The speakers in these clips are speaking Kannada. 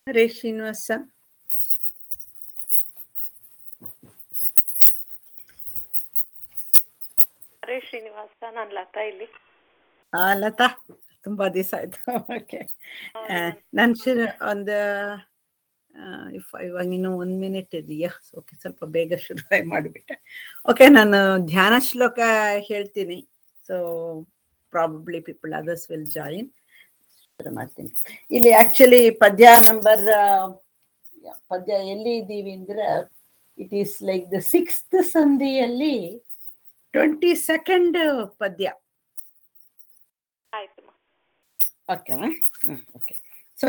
ಹರೇ ಶ್ರೀನಿವಾಸ ಹರೇ ಶ್ರೀನಿವಾಸ ನಾನು ಲತಾ ಇಲ್ಲಿ ಆ ಲತಾ ತುಂಬಾ ದಿವಸ ಆಯ್ತು ಓಕೆ ನನ್ ಶುರು ಒಂದು ಇಫ್ ಇವಾಗ ಇನ್ನು ಒಂದ್ ಮಿನಿಟ್ ಇದೆಯಾ ಓಕೆ ಸ್ವಲ್ಪ ಬೇಗ ಶುರು ಮಾಡಿಬಿಟ್ಟೆ ಓಕೆ ನಾನು ಧ್ಯಾನ ಶ್ಲೋಕ ಹೇಳ್ತೀನಿ so probably people others will join ಮಾಡ್ತೀನಿ ಇಲ್ಲಿ ಆಕ್ಚುಲಿ ಪದ್ಯ ನಂಬರ್ ಪದ್ಯ ಎಲ್ಲಿ ಇದ್ದೀವಿ ಅಂದ್ರೆ it is like the sixth ಸಂಧಿಯಲ್ಲಿ ಟ್ವೆಂಟಿ ಸೆಕೆಂಡ್ ಪದ್ಯ ಆಯ್ತು okay okay so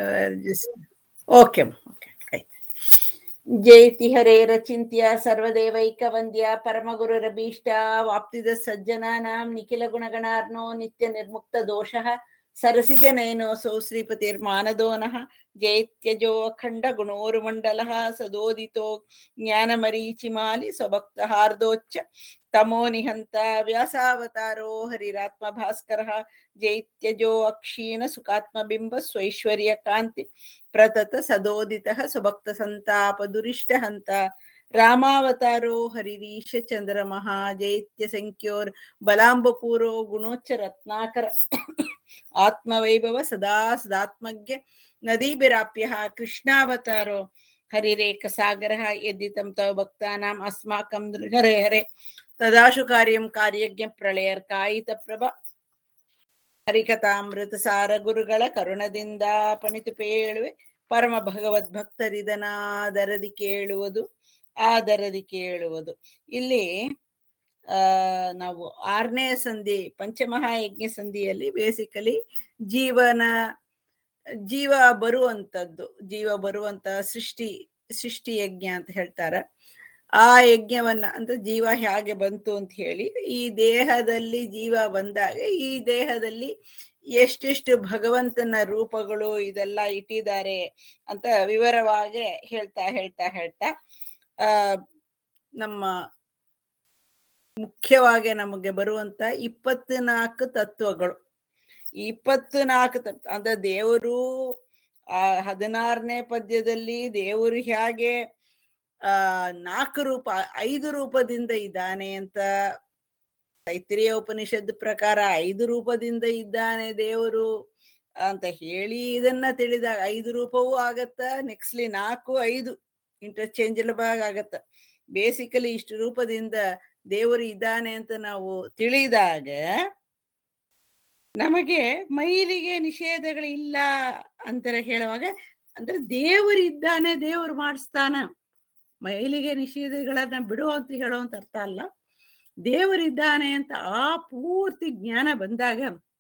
okay okay ಆಯ್ತು ಜಯತಿ ಹರೇರ ಚಿಂತ್ಯ ಸರ್ವದೇವೈಕ ವಂದ್ಯ ಪರಮಗುರುರಭೀಷ್ಟ ವಾಪ್ತಿದ ಸಜ್ಜನಾನಾಂ ನಿಖಿಲ ಗುಣಗಣಾರ್ನೋ ನಿತ್ಯ ನಿರ್ಮುಕ್ತ ದೋಷಃ ಸರಸಿಜನಯನೋऽಸौ ಶ್ರೀಪತಿರ್ಮಾನದೋನಃ ಜೈತ್ಯಜೋ ಅಖಂಡ ಗುಣೋರುಮಂಡಲಃ ಸದೋದಿತೋ ಜ್ಞಾನಮರೀಚಿಮಾಲಿ ಸ್ವಭಕ್ತಹಾರ್ದೋಚ್ಚ ತಮೋ ನಿಹಂತ ವ್ಯಾಸಾವತಾರೋ ಹರಿರಾತ್ಮ ಭಾಸ್ಕರಃ ಜೈತ್ಯಜೋ ಅಕ್ಷೀಣ ಸುಖಾತ್ಮಬಿಂಬ ಸ್ವೈಶ್ವರ್ಯ ಕಾಂತಿ ಪ್ರತತ ಸದೋದಿತಃ ಸ್ವಭಕ್ತ ಸಂತಾಪ ದುರಿಷ್ಟ ಹಂತ ರಾಮಾವತಾರೋ ಹರಿರೀಶ ಚಂದ್ರಮಃ ಜೈತ್ಯ ಸಂಖ್ಯೋರ್ ಬಲಾಂಬಪೂರೋ ಗುಣೋಚ್ಚ ರತ್ನಾಕರ ಆತ್ಮವೈಭವ ಸದಾ ಸದಾತ್ಮಜ್ಞ ನದೀಭಿರಾಪ್ಯ ಕೃಷ್ಣಾವತಾರೋ ಹರಿರೇಕ ಸಾಗರ ಯದ್ದಿತಂ ತವ ಭಕ್ತಾನಾಂ ಅಸ್ಮಾಕಂ ಹರೆ ಹರೆ ತದಾಶು ಕಾರ್ಯಂ ಕಾರ್ಯಜ್ಞ ಪ್ರಳಯರ್ ಕಾಯಿತ ಪ್ರಭ ಹರಿಕಥಾಮೃತ ಸಾರ ಗುರುಗಳ ಕರುಣದಿಂದ ಪಣಿತು ಪೇಳುವೆ ಪರಮ ಭಗವದ್ ಭಕ್ತರಿದನಾದರದಿ ಕೇಳುವುದು ಆದರದಿ ಕೇಳುವುದು ಇಲ್ಲಿ ಆ ನಾವು ಆರನೇ ಸಂಧಿ ಪಂಚಮಹಾಯಜ್ಞ ಸಂಧಿಯಲ್ಲಿ ಬೇಸಿಕಲಿ ಜೀವನ ಜೀವ ಬರುವಂತದ್ದು ಜೀವ ಬರುವಂತ ಸೃಷ್ಟಿ ಸೃಷ್ಟಿ ಯಜ್ಞ ಅಂತ ಹೇಳ್ತಾರ ಆ ಯಜ್ಞವನ್ನ ಅಂದ್ರೆ ಜೀವ ಹೇಗೆ ಬಂತು ಅಂತ ಹೇಳಿ ಈ ದೇಹದಲ್ಲಿ ಜೀವ ಬಂದಾಗ ಈ ದೇಹದಲ್ಲಿ ಎಷ್ಟೆಷ್ಟು ಭಗವಂತನ ರೂಪಗಳು ಇದೆಲ್ಲ ಇಟ್ಟಿದ್ದಾರೆ ಅಂತ ವಿವರವಾಗಿ ಹೇಳ್ತಾ ಹೇಳ್ತಾ ಹೇಳ್ತಾ ಆ ನಮ್ಮ ಮುಖ್ಯವಾಗಿ ನಮಗೆ ಬರುವಂತ ಇಪ್ಪತ್ನಾಲ್ಕು ತತ್ವಗಳು ಇಪ್ಪತ್ತು ನಾಲ್ಕು ತತ್ವ ಅಂದ್ರೆ ದೇವರು ಆ ಹದಿನಾರನೇ ಪದ್ಯದಲ್ಲಿ ದೇವರು ಹೇಗೆ ಆ ನಾಲ್ಕು ರೂಪ ಐದು ರೂಪದಿಂದ ಇದ್ದಾನೆ ಅಂತ ತೈತ್ರಿಯ ಉಪನಿಷತ್ ಪ್ರಕಾರ ಐದು ರೂಪದಿಂದ ಇದ್ದಾನೆ ದೇವರು ಅಂತ ಹೇಳಿ ಇದನ್ನ ತಿಳಿದಾಗ ಐದು ರೂಪವೂ ಆಗತ್ತ ನೆಕ್ಸ್ಟ್ಲಿ ನಾಲ್ಕು ಐದು ಇಂಟರ್ಚೇಂಜಬಲ್ ಆಗತ್ತ ಬೇಸಿಕಲಿ ಇಷ್ಟು ರೂಪದಿಂದ ದೇವರು ಇದ್ದಾನೆ ಅಂತ ನಾವು ತಿಳಿದಾಗ ನಮಗೆ ಮೈಲಿಗೆ ನಿಷೇಧಗಳು ಇಲ್ಲ ಅಂತ ಹೇಳುವಾಗ ಅಂದ್ರೆ ದೇವರು ಇದ್ದಾನೆ ದೇವರು ಮಾಡಿಸ್ತಾನ ಮೈಲಿಗೆ ನಿಷೇಧಗಳನ್ನ ಬಿಡು ಅಂತ ಹೇಳುವಂತ ಅರ್ಥ ಅಲ್ಲ ದೇವರಿದ್ದಾನೆ ಅಂತ ಆ ಪೂರ್ತಿ ಜ್ಞಾನ ಬಂದಾಗ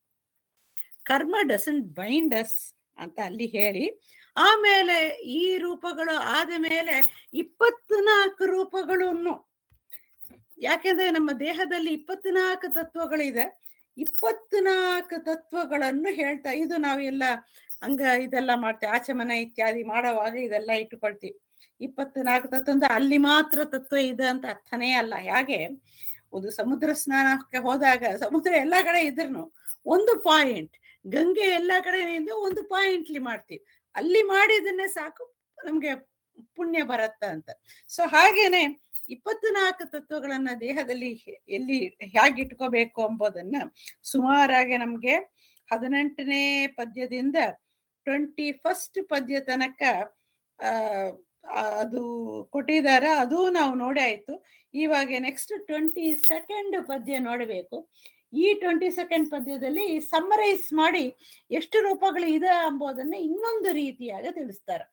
ಕರ್ಮ ಡಸಂಟ್ ಬೈಂಡ್ ಅಸ್ ಅಂತ ಅಲ್ಲಿ ಹೇಳಿ ಆಮೇಲೆ ಈ ರೂಪಗಳು ಆದ ಮೇಲೆ ಇಪ್ಪತ್ನಾಲ್ಕು ರೂಪಗಳನ್ನು ಯಾಕೆಂದ್ರೆ ನಮ್ಮ ದೇಹದಲ್ಲಿ ಇಪ್ಪತ್ನಾಲ್ಕು ತತ್ವಗಳಿದೆ ಇಪ್ಪತ್ನಾಲ್ಕು ತತ್ವಗಳನ್ನು ಹೇಳ್ತಾ ಇದು ನಾವೆಲ್ಲ ಹಂಗ ಇದೆಲ್ಲ ಮಾಡ್ತೇವೆ ಆಚಮನ ಇತ್ಯಾದಿ ಮಾಡೋವಾಗ ಇದೆಲ್ಲ ಇಟ್ಟುಕೊಳ್ತೀವಿ ಇಪ್ಪತ್ನಾಲ್ಕು ತತ್ವ ಅಂದ್ರೆ ಅಲ್ಲಿ ಮಾತ್ರ ತತ್ವ ಇದೆ ಅಂತ ಅರ್ಥನೇ ಅಲ್ಲ ಹಾಗೆ ಒಂದು ಸಮುದ್ರ ಸ್ನಾನಕ್ಕೆ ಹೋದಾಗ ಸಮುದ್ರ ಎಲ್ಲಾ ಕಡೆ ಇದ್ರೂ ಒಂದು ಪಾಯಿಂಟ್ ಗಂಗೆ ಎಲ್ಲಾ ಕಡೆ ಒಂದು ಪಾಯಿಂಟ್ಲಿ ಮಾಡ್ತೀವಿ ಅಲ್ಲಿ ಮಾಡಿದನ್ನೇ ಸಾಕು ನಮ್ಗೆ ಪುಣ್ಯ ಬರತ್ತ ಅಂತ ಸೊ ಹಾಗೇನೆ ಇಪ್ಪತ್ನಾಲ್ಕು ತತ್ವಗಳನ್ನ ದೇಹದಲ್ಲಿ ಎಲ್ಲಿ ಹೇಗೆ ಇಟ್ಕೋಬೇಕು ಎಂಬುದನ್ನ ಸುಮಾರಾಗಿ ನಮ್ಗೆ ಹದಿನೆಂಟನೇ ಪದ್ಯದಿಂದ ಟ್ವೆಂಟಿ ಫಸ್ಟ್ ಪದ್ಯ ತನಕ ಆ ಅದು ಕೊಟ್ಟಿದಾರ ಅದು ನಾವು ನೋಡಿ ಆಯ್ತು ಇವಾಗ ನೆಕ್ಸ್ಟ್ ಟ್ವೆಂಟಿ ಸೆಕೆಂಡ್ ಪದ್ಯ ನೋಡಬೇಕು ಈ ಟ್ವೆಂಟಿ ಸೆಕೆಂಡ್ ಪದ್ಯದಲ್ಲಿ ಸಮ್ಮರೈಸ್ ಮಾಡಿ ಎಷ್ಟು ರೂಪಗಳು ಇದೆ ಎಂಬುದನ್ನ ಇನ್ನೊಂದು ರೀತಿಯಾಗಿ ತಿಳಿಸ್ತಾರೆ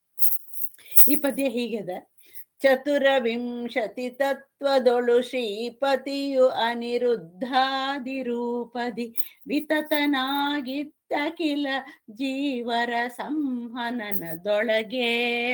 ಈ ಪದ್ಯ ಹೀಗಿದೆ ಚತುರ ವಿಂಶತಿ ತತ್ವದೊಳು ಶ್ರೀಪತಿಯು ಅನಿರುದ್ಧಾದಿ ರೂಪದಿ ವಿತತನಾಗಿತ್ತಕಿಲ ಜೀವರ ಸಂಹನನದೊಳಗೆ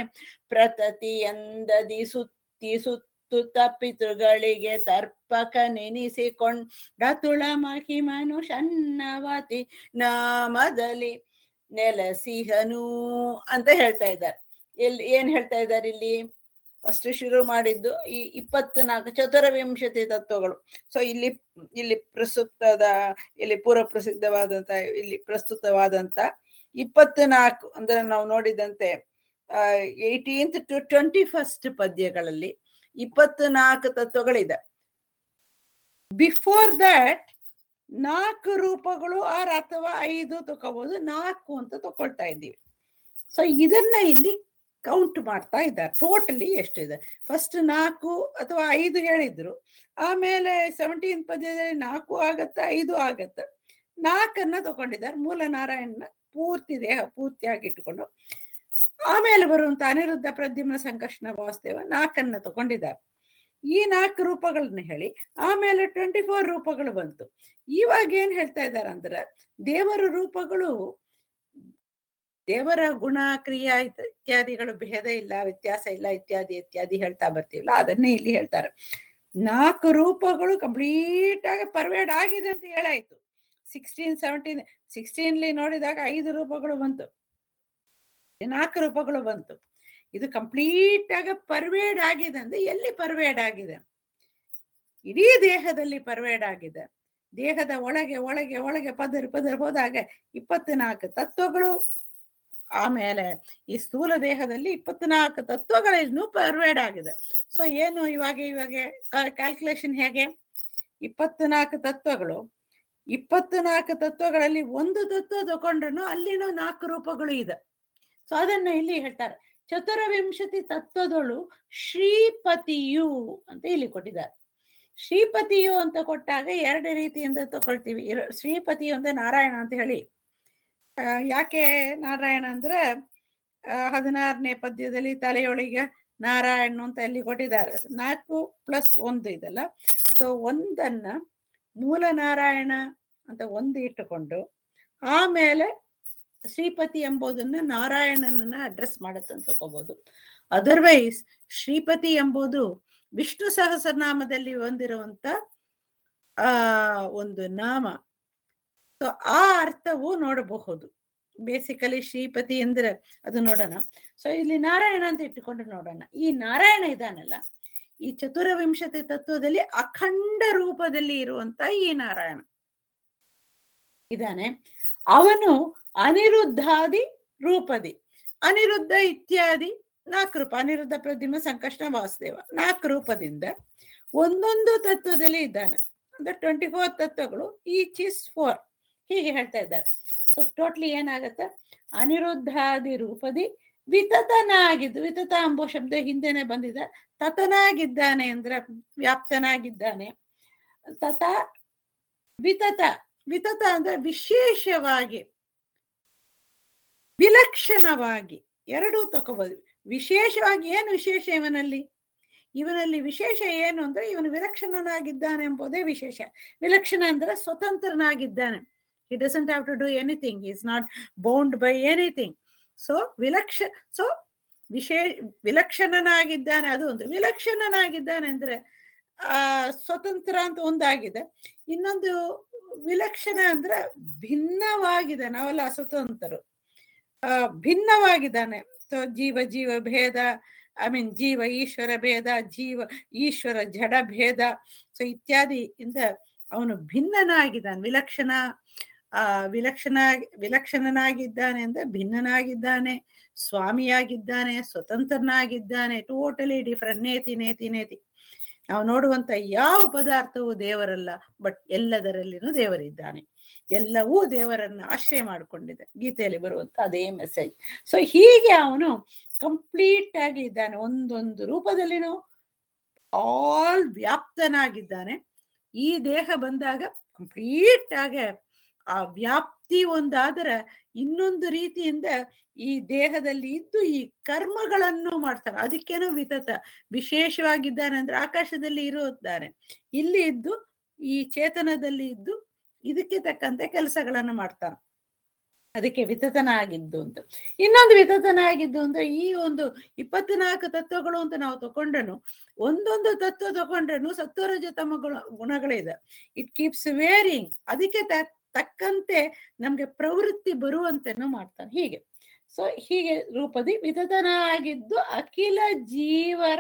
ಪ್ರತತಿಯಂದದಿ ಸುತ್ತಿ ಸುತ್ತು ತಪ್ಪಿತೃಗಳಿಗೆ ತರ್ಪಕ ನೆನೆಸಿಕೊಂಡ ತುಳ ಮಹಿಮನು ಶನ್ನವತಿ ನಾಮದಲ್ಲಿ ನೆಲಸಿಹನು ಅಂತ ಹೇಳ್ತಾ ಇದ್ದಾರೆ ಎಲ್ಲಿ ಏನ್ ಹೇಳ್ತಾ ಇದ್ದಾರೆ ಇಲ್ಲಿ ಫಸ್ಟ್ ಶುರು ಮಾಡಿದ್ದು ಈ ಇಪ್ಪತ್ನಾಲ್ಕು ಚತುರವಿಂಶತಿ ತತ್ವಗಳು ಸೊ ಇಲ್ಲಿ ಇಲ್ಲಿ ಪ್ರಸ್ತುತದ ಇಲ್ಲಿ ಪೂರ್ವ ಪ್ರಸಿದ್ಧವಾದಂತ ಇಲ್ಲಿ ಪ್ರಸ್ತುತವಾದಂತ ಇಪ್ಪತ್ನಾಲ್ಕು ಅಂದ್ರೆ ನಾವು ನೋಡಿದಂತೆ ಏಯ್ಟೀನ್ತ್ ಟು ಟ್ವೆಂಟಿ ಫಸ್ಟ್ ಪದ್ಯಗಳಲ್ಲಿ ಇಪ್ಪತ್ನಾಲ್ಕು ತತ್ವಗಳಿದೆ ಬಿಫೋರ್ ದಟ್ ನಾಲ್ಕು ರೂಪಗಳು ಆರ್ ಅಥವಾ ಐದು ತಗೋಬಹುದು ನಾಲ್ಕು ಅಂತ ತಗೊಳ್ತಾ ಇದ್ದೀವಿ ಸೊ ಇದನ್ನ ಇಲ್ಲಿ ಕೌಂಟ್ ಮಾಡ್ತಾ ಇದ್ದಾರೆ ಟೋಟಲಿ ಎಷ್ಟಿದೆ ಫಸ್ಟ್ ನಾಲ್ಕು ಅಥವಾ ಐದು ಹೇಳಿದ್ರು ಆಮೇಲೆ ಸೆವೆಂಟೀನ್ ಪದ್ಯದಲ್ಲಿ ನಾಲ್ಕು ಆಗತ್ತೆ ಐದು ಆಗತ್ತೆ ನಾಲ್ಕನ್ನ ತಗೊಂಡಿದ್ದಾರೆ ಮೂಲ ನಾರಾಯಣನ ಪೂರ್ತಿ ದೇಹ ಪೂರ್ತಿಯಾಗಿ ಇಟ್ಟುಕೊಂಡು ಆಮೇಲೆ ಬರುವಂತ ಅನಿರುದ್ಧ ಪ್ರದ್ಯುಮ್ನ ಸಂಕರ್ಷಣ ವಾಸ್ತೇವ ನಾಲ್ಕನ್ನ ತಗೊಂಡಿದ್ದಾರೆ ಈ ನಾಲ್ಕು ರೂಪಗಳನ್ನ ಹೇಳಿ ಆಮೇಲೆ ಟ್ವೆಂಟಿ ಫೋರ್ ರೂಪಗಳು ಬಂತು ಇವಾಗ ಏನ್ ಹೇಳ್ತಾ ಇದ್ದಾರೆ ಅಂದ್ರೆ ದೇವರ ರೂಪಗಳು ದೇವರ ಗುಣ ಕ್ರಿಯಾ ಇತ್- ಇತ್ಯಾದಿಗಳು ಭೇದ ಇಲ್ಲ ವ್ಯತ್ಯಾಸ ಇಲ್ಲ ಇತ್ಯಾದಿ ಇತ್ಯಾದಿ ಹೇಳ್ತಾ ಬರ್ತೀವಲ್ಲ ಅದನ್ನೇ ಇಲ್ಲಿ ಹೇಳ್ತಾರೆ ನಾಲ್ಕು ರೂಪಗಳು ಕಂಪ್ಲೀಟ್ ಆಗಿ ಪರ್ವೇಡ್ ಆಗಿದೆ ಅಂತ ಹೇಳಾಯ್ತು ಸಿಕ್ಸ್ಟೀನ್ ಸೆವೆಂಟೀನ್ ಸಿಕ್ಸ್ಟೀನ್ಲಿ ನೋಡಿದಾಗ ಐದು ರೂಪಗಳು ಬಂತು ನಾಲ್ಕು ರೂಪಗಳು ಬಂತು ಇದು ಕಂಪ್ಲೀಟ್ ಆಗಿ ಪರ್ವೇಡ್ ಆಗಿದೆ ಅಂದ್ರೆ ಎಲ್ಲಿ ಪರ್ವೇಡ್ ಆಗಿದೆ ಇಡೀ ದೇಹದಲ್ಲಿ ಪರ್ವೇಡ್ ಆಗಿದೆ ದೇಹದ ಒಳಗೆ ಒಳಗೆ ಒಳಗೆ ಪದರ ಪದರ ಹೋದಾಗ ಇಪ್ಪತ್ನಾಲ್ಕು ತತ್ವಗಳು ಆಮೇಲೆ ಈ ಸ್ಥೂಲ ದೇಹದಲ್ಲಿ ಇಪ್ಪತ್ನಾಲ್ಕು ತತ್ವಗಳಿನ್ನೂ ಪರ್ವೇಡ್ ಆಗಿದೆ ಸೊ ಏನು ಇವಾಗ ಇವಾಗ ಕ್ಯಾಲ್ಕುಲೇಷನ್ ಹೇಗೆ ಇಪ್ಪತ್ನಾಲ್ಕು ತತ್ವಗಳು ಇಪ್ಪತ್ನಾಲ್ಕು ತತ್ವಗಳಲ್ಲಿ ಒಂದು ತತ್ವ ತಗೊಂಡ್ರು ಅಲ್ಲಿನೂ ನಾಲ್ಕು ರೂಪಗಳು ಇದೆ ಸೊ ಅದನ್ನ ಇಲ್ಲಿ ಹೇಳ್ತಾರೆ ಚತುರವಿಂಶತಿ ತತ್ವದಳು ಶ್ರೀಪತಿಯು ಅಂತ ಇಲ್ಲಿ ಕೊಟ್ಟಿದ್ದಾರೆ ಶ್ರೀಪತಿಯು ಅಂತ ಕೊಟ್ಟಾಗ ಎರಡು ರೀತಿಯಿಂದ ತಗೊಳ್ತೀವಿ ಇರ- ಶ್ರೀಪತಿಯು ಅಂದ್ರೆ ನಾರಾಯಣ ಅಂತ ಹೇಳಿ ಆ, ಯಾಕೆ ನಾರಾಯಣ ಅಂದ್ರೆ ಆ, ಹದಿನಾರನೇ ಪದ್ಯದಲ್ಲಿ ತಲೆಯೊಳಗೆ ನಾರಾಯಣ ಅಂತ ಅಲ್ಲಿ ಕೊಟ್ಟಿದ್ದಾರೆ ನಾಲ್ಕು ಪ್ಲಸ್ ಒಂದು ಇದಲ್ಲ ಸೊ ಒಂದನ್ನ ಮೂಲ ನಾರಾಯಣ ಅಂತ ಒಂದು ಇಟ್ಟುಕೊಂಡು ಆಮೇಲೆ ಶ್ರೀಪತಿ ಎಂಬುದನ್ನ ನಾರಾಯಣನನ್ನ ಅಡ್ರೆಸ್ ಮಾಡುತ್ತೆ ಅಂತ ತಗೋಬಹುದು ಅದರ್ವೈಸ್ ಶ್ರೀಪತಿ ಎಂಬುದು ವಿಷ್ಣು ಸಹಸ್ರನಾಮದಲ್ಲಿ ಹೊಂದಿರುವಂತ ಆ ಒಂದು ನಾಮ ಸೊ ಆ ಅರ್ಥವು ನೋಡಬಹುದು ಬೇಸಿಕಲಿ ಶ್ರೀಪತಿ ಅಂದ್ರೆ ಅದು ನೋಡೋಣ ಸೊ ಇಲ್ಲಿ ನಾರಾಯಣ ಅಂತ ಇಟ್ಟುಕೊಂಡು ನೋಡೋಣ ಈ ನಾರಾಯಣ ಇದಾನಲ್ಲ ಈ ಚತುರವಿಂಶತಿ ತತ್ವದಲ್ಲಿ ಅಖಂಡ ರೂಪದಲ್ಲಿ ಇರುವಂತ ಈ ನಾರಾಯಣ ಇದಾನೆ ಅವನು ಅನಿರುದ್ಧಾದಿ ರೂಪದಿ ಅನಿರುದ್ಧ ಇತ್ಯಾದಿ ನಾಲ್ಕು ರೂಪ ಅನಿರುದ್ಧ ಪ್ರದ್ಯುಮ್ನ ಸಂಕಷ್ಟ ವಾಸುದೇವ ನಾಲ್ಕು ರೂಪದಿಂದ ಒಂದೊಂದು ತತ್ವದಲ್ಲಿ ಇದ್ದಾನೆ ಅಂದ್ರೆ ಟ್ವೆಂಟಿ ಫೋರ್ ತತ್ವಗಳು ಈಚ್ ಇಸ್ ಫೋರ್ ಹೀಗೆ ಹೇಳ್ತಾ ಇದ್ದಾರೆ ಸೊ ಟೋಟ್ಲಿ ಏನಾಗತ್ತೆ ಅನಿರುದ್ಧಾದಿ ರೂಪದಿ ವಿತತನಾಗಿದ್ದು ವಿತತ ಎಂಬೋ ಶಬ್ದ ಹಿಂದೆನೆ ಬಂದಿದೆ ತತನಾಗಿದ್ದಾನೆ ಅಂದ್ರೆ ವ್ಯಾಪ್ತನಾಗಿದ್ದಾನೆ ತತ ವಿತತ ವಿತತ ಅಂದ್ರೆ ವಿಶೇಷವಾಗಿ ವಿಲಕ್ಷಣವಾಗಿ ಎರಡೂ ತಗೋಬಹುದು ವಿಶೇಷವಾಗಿ ಏನು ವಿಶೇಷ ಇವನಲ್ಲಿ ಇವನಲ್ಲಿ ವಿಶೇಷ ಏನು ಅಂದ್ರೆ ಇವನು ವಿಲಕ್ಷಣನಾಗಿದ್ದಾನೆ ಎಂಬುದೇ ವಿಶೇಷ ವಿಲಕ್ಷಣ ಅಂದ್ರೆ ಸ್ವತಂತ್ರನಾಗಿದ್ದಾನೆ he doesn't have to do anything he is not bound by anything so ವಿಲಕ್ಷ ಸೊ ವಿಶೇ ವಿಲಕ್ಷಣನಾಗಿದ್ದಾನೆ ಅದು ಒಂದು ವಿಲಕ್ಷಣನಾಗಿದ್ದಾನೆ ಅಂದ್ರೆ ಆ ಸ್ವತಂತ್ರ ಅಂತ ಒಂದಾಗಿದೆ ಇನ್ನೊಂದು ವಿಲಕ್ಷಣ ಅಂದ್ರೆ ಭಿನ್ನವಾಗಿದೆ ನಾವೆಲ್ಲ ಸ್ವತಂತ್ರರು ಆ ಭಿನ್ನವಾಗಿದ್ದಾನೆ ಸೊ ಜೀವ ಜೀವ ಭೇದ ಐ ಮೀನ್ ಜೀವ ಈಶ್ವರ ಭೇದ ಜೀವ ಈಶ್ವರ ಜಡ ಭೇದ ಸೊ ಇತ್ಯಾದಿ ಇಂದ ಅವನು ಭಿನ್ನನಾಗಿದ್ದಾನೆ ವಿಲಕ್ಷಣ ಆ ವಿಲಕ್ಷಣ ವಿಲಕ್ಷಣನಾಗಿದ್ದಾನೆ ಅಂದ್ರೆ ಭಿನ್ನನಾಗಿದ್ದಾನೆ ಸ್ವಾಮಿಯಾಗಿದ್ದಾನೆ ಸ್ವತಂತ್ರನಾಗಿದ್ದಾನೆ ಟೋಟಲಿ ಡಿಫರೆಂಟ್ ನೇತಿ ನೇತಿ ನೇತಿ ನಾವು ನೋಡುವಂತ ಯಾವ ಪದಾರ್ಥವೂ ದೇವರಲ್ಲ ಬಟ್ ಎಲ್ಲದರಲ್ಲಿನೂ ದೇವರಿದ್ದಾನೆ ಎಲ್ಲವೂ ದೇವರನ್ನ ಆಶ್ರಯ ಮಾಡಿಕೊಂಡಿದೆ ಗೀತೆಯಲ್ಲಿ ಬರುವಂತ ಅದೇ ಮೆಸೇಜ್ ಸೊ ಹೀಗೆ ಅವನು ಕಂಪ್ಲೀಟ್ ಆಗಿ ಇದ್ದಾನೆ ಒಂದೊಂದು ರೂಪದಲ್ಲಿನೂ ಆಲ್ ವ್ಯಾಪ್ತನಾಗಿದ್ದಾನೆ ಈ ದೇಹ ಬಂದಾಗ ಕಂಪ್ಲೀಟ್ ಆಗಿ ಆ ವ್ಯಾಪ್ತಿ ಒಂದಾದರೆ ಇನ್ನೊಂದು ರೀತಿಯಿಂದ ಈ ದೇಹದಲ್ಲಿ ಇದ್ದು ಈ ಕರ್ಮಗಳನ್ನು ಮಾಡ್ತಾನೆ ಅದಕ್ಕೇನೋ ವಿತತ ವಿಶೇಷವಾಗಿದ್ದಾನೆ ಅಂದ್ರೆ ಆಕಾಶದಲ್ಲಿ ಇರುತ್ತಾನೆ ಇಲ್ಲಿ ಇದ್ದು ಈ ಚೇತನದಲ್ಲಿ ಇದ್ದು ಇದಕ್ಕೆ ತಕ್ಕಂತೆ ಕೆಲಸಗಳನ್ನು ಮಾಡ್ತಾನೆ ಅದಕ್ಕೆ ವಿತತನಾಗಿದ್ದು ಅಂತ ಇನ್ನೊಂದು ವಿತತನಾಗಿದ್ದು ಅಂದ್ರೆ ಈ ಒಂದು ಇಪ್ಪತ್ನಾಲ್ಕು ತತ್ವಗಳು ಅಂತ ನಾವು ತಕೊಂಡನು ಒಂದೊಂದು ತತ್ವ ತಕೊಂಡ್ರು ಸತ್ವರಜ ತಮ ಗುಣ ಗುಣಗಳಿದೆ ಇಟ್ ಕೀಪ್ಸ್ ವೇರಿಂಗ್ ಅದಕ್ಕೆ ತ- ತಕ್ಕಂತೆ ನಮ್ಗೆ ಪ್ರವೃತ್ತಿ ಬರುವಂತೆನೂ ಮಾಡ್ತಾನೆ ಹೀಗೆ ಸೊ ಹೀಗೆ ರೂಪದಿ ವಿತತನಾಗಿದ್ದು ಅಖಿಲ ಜೀವರ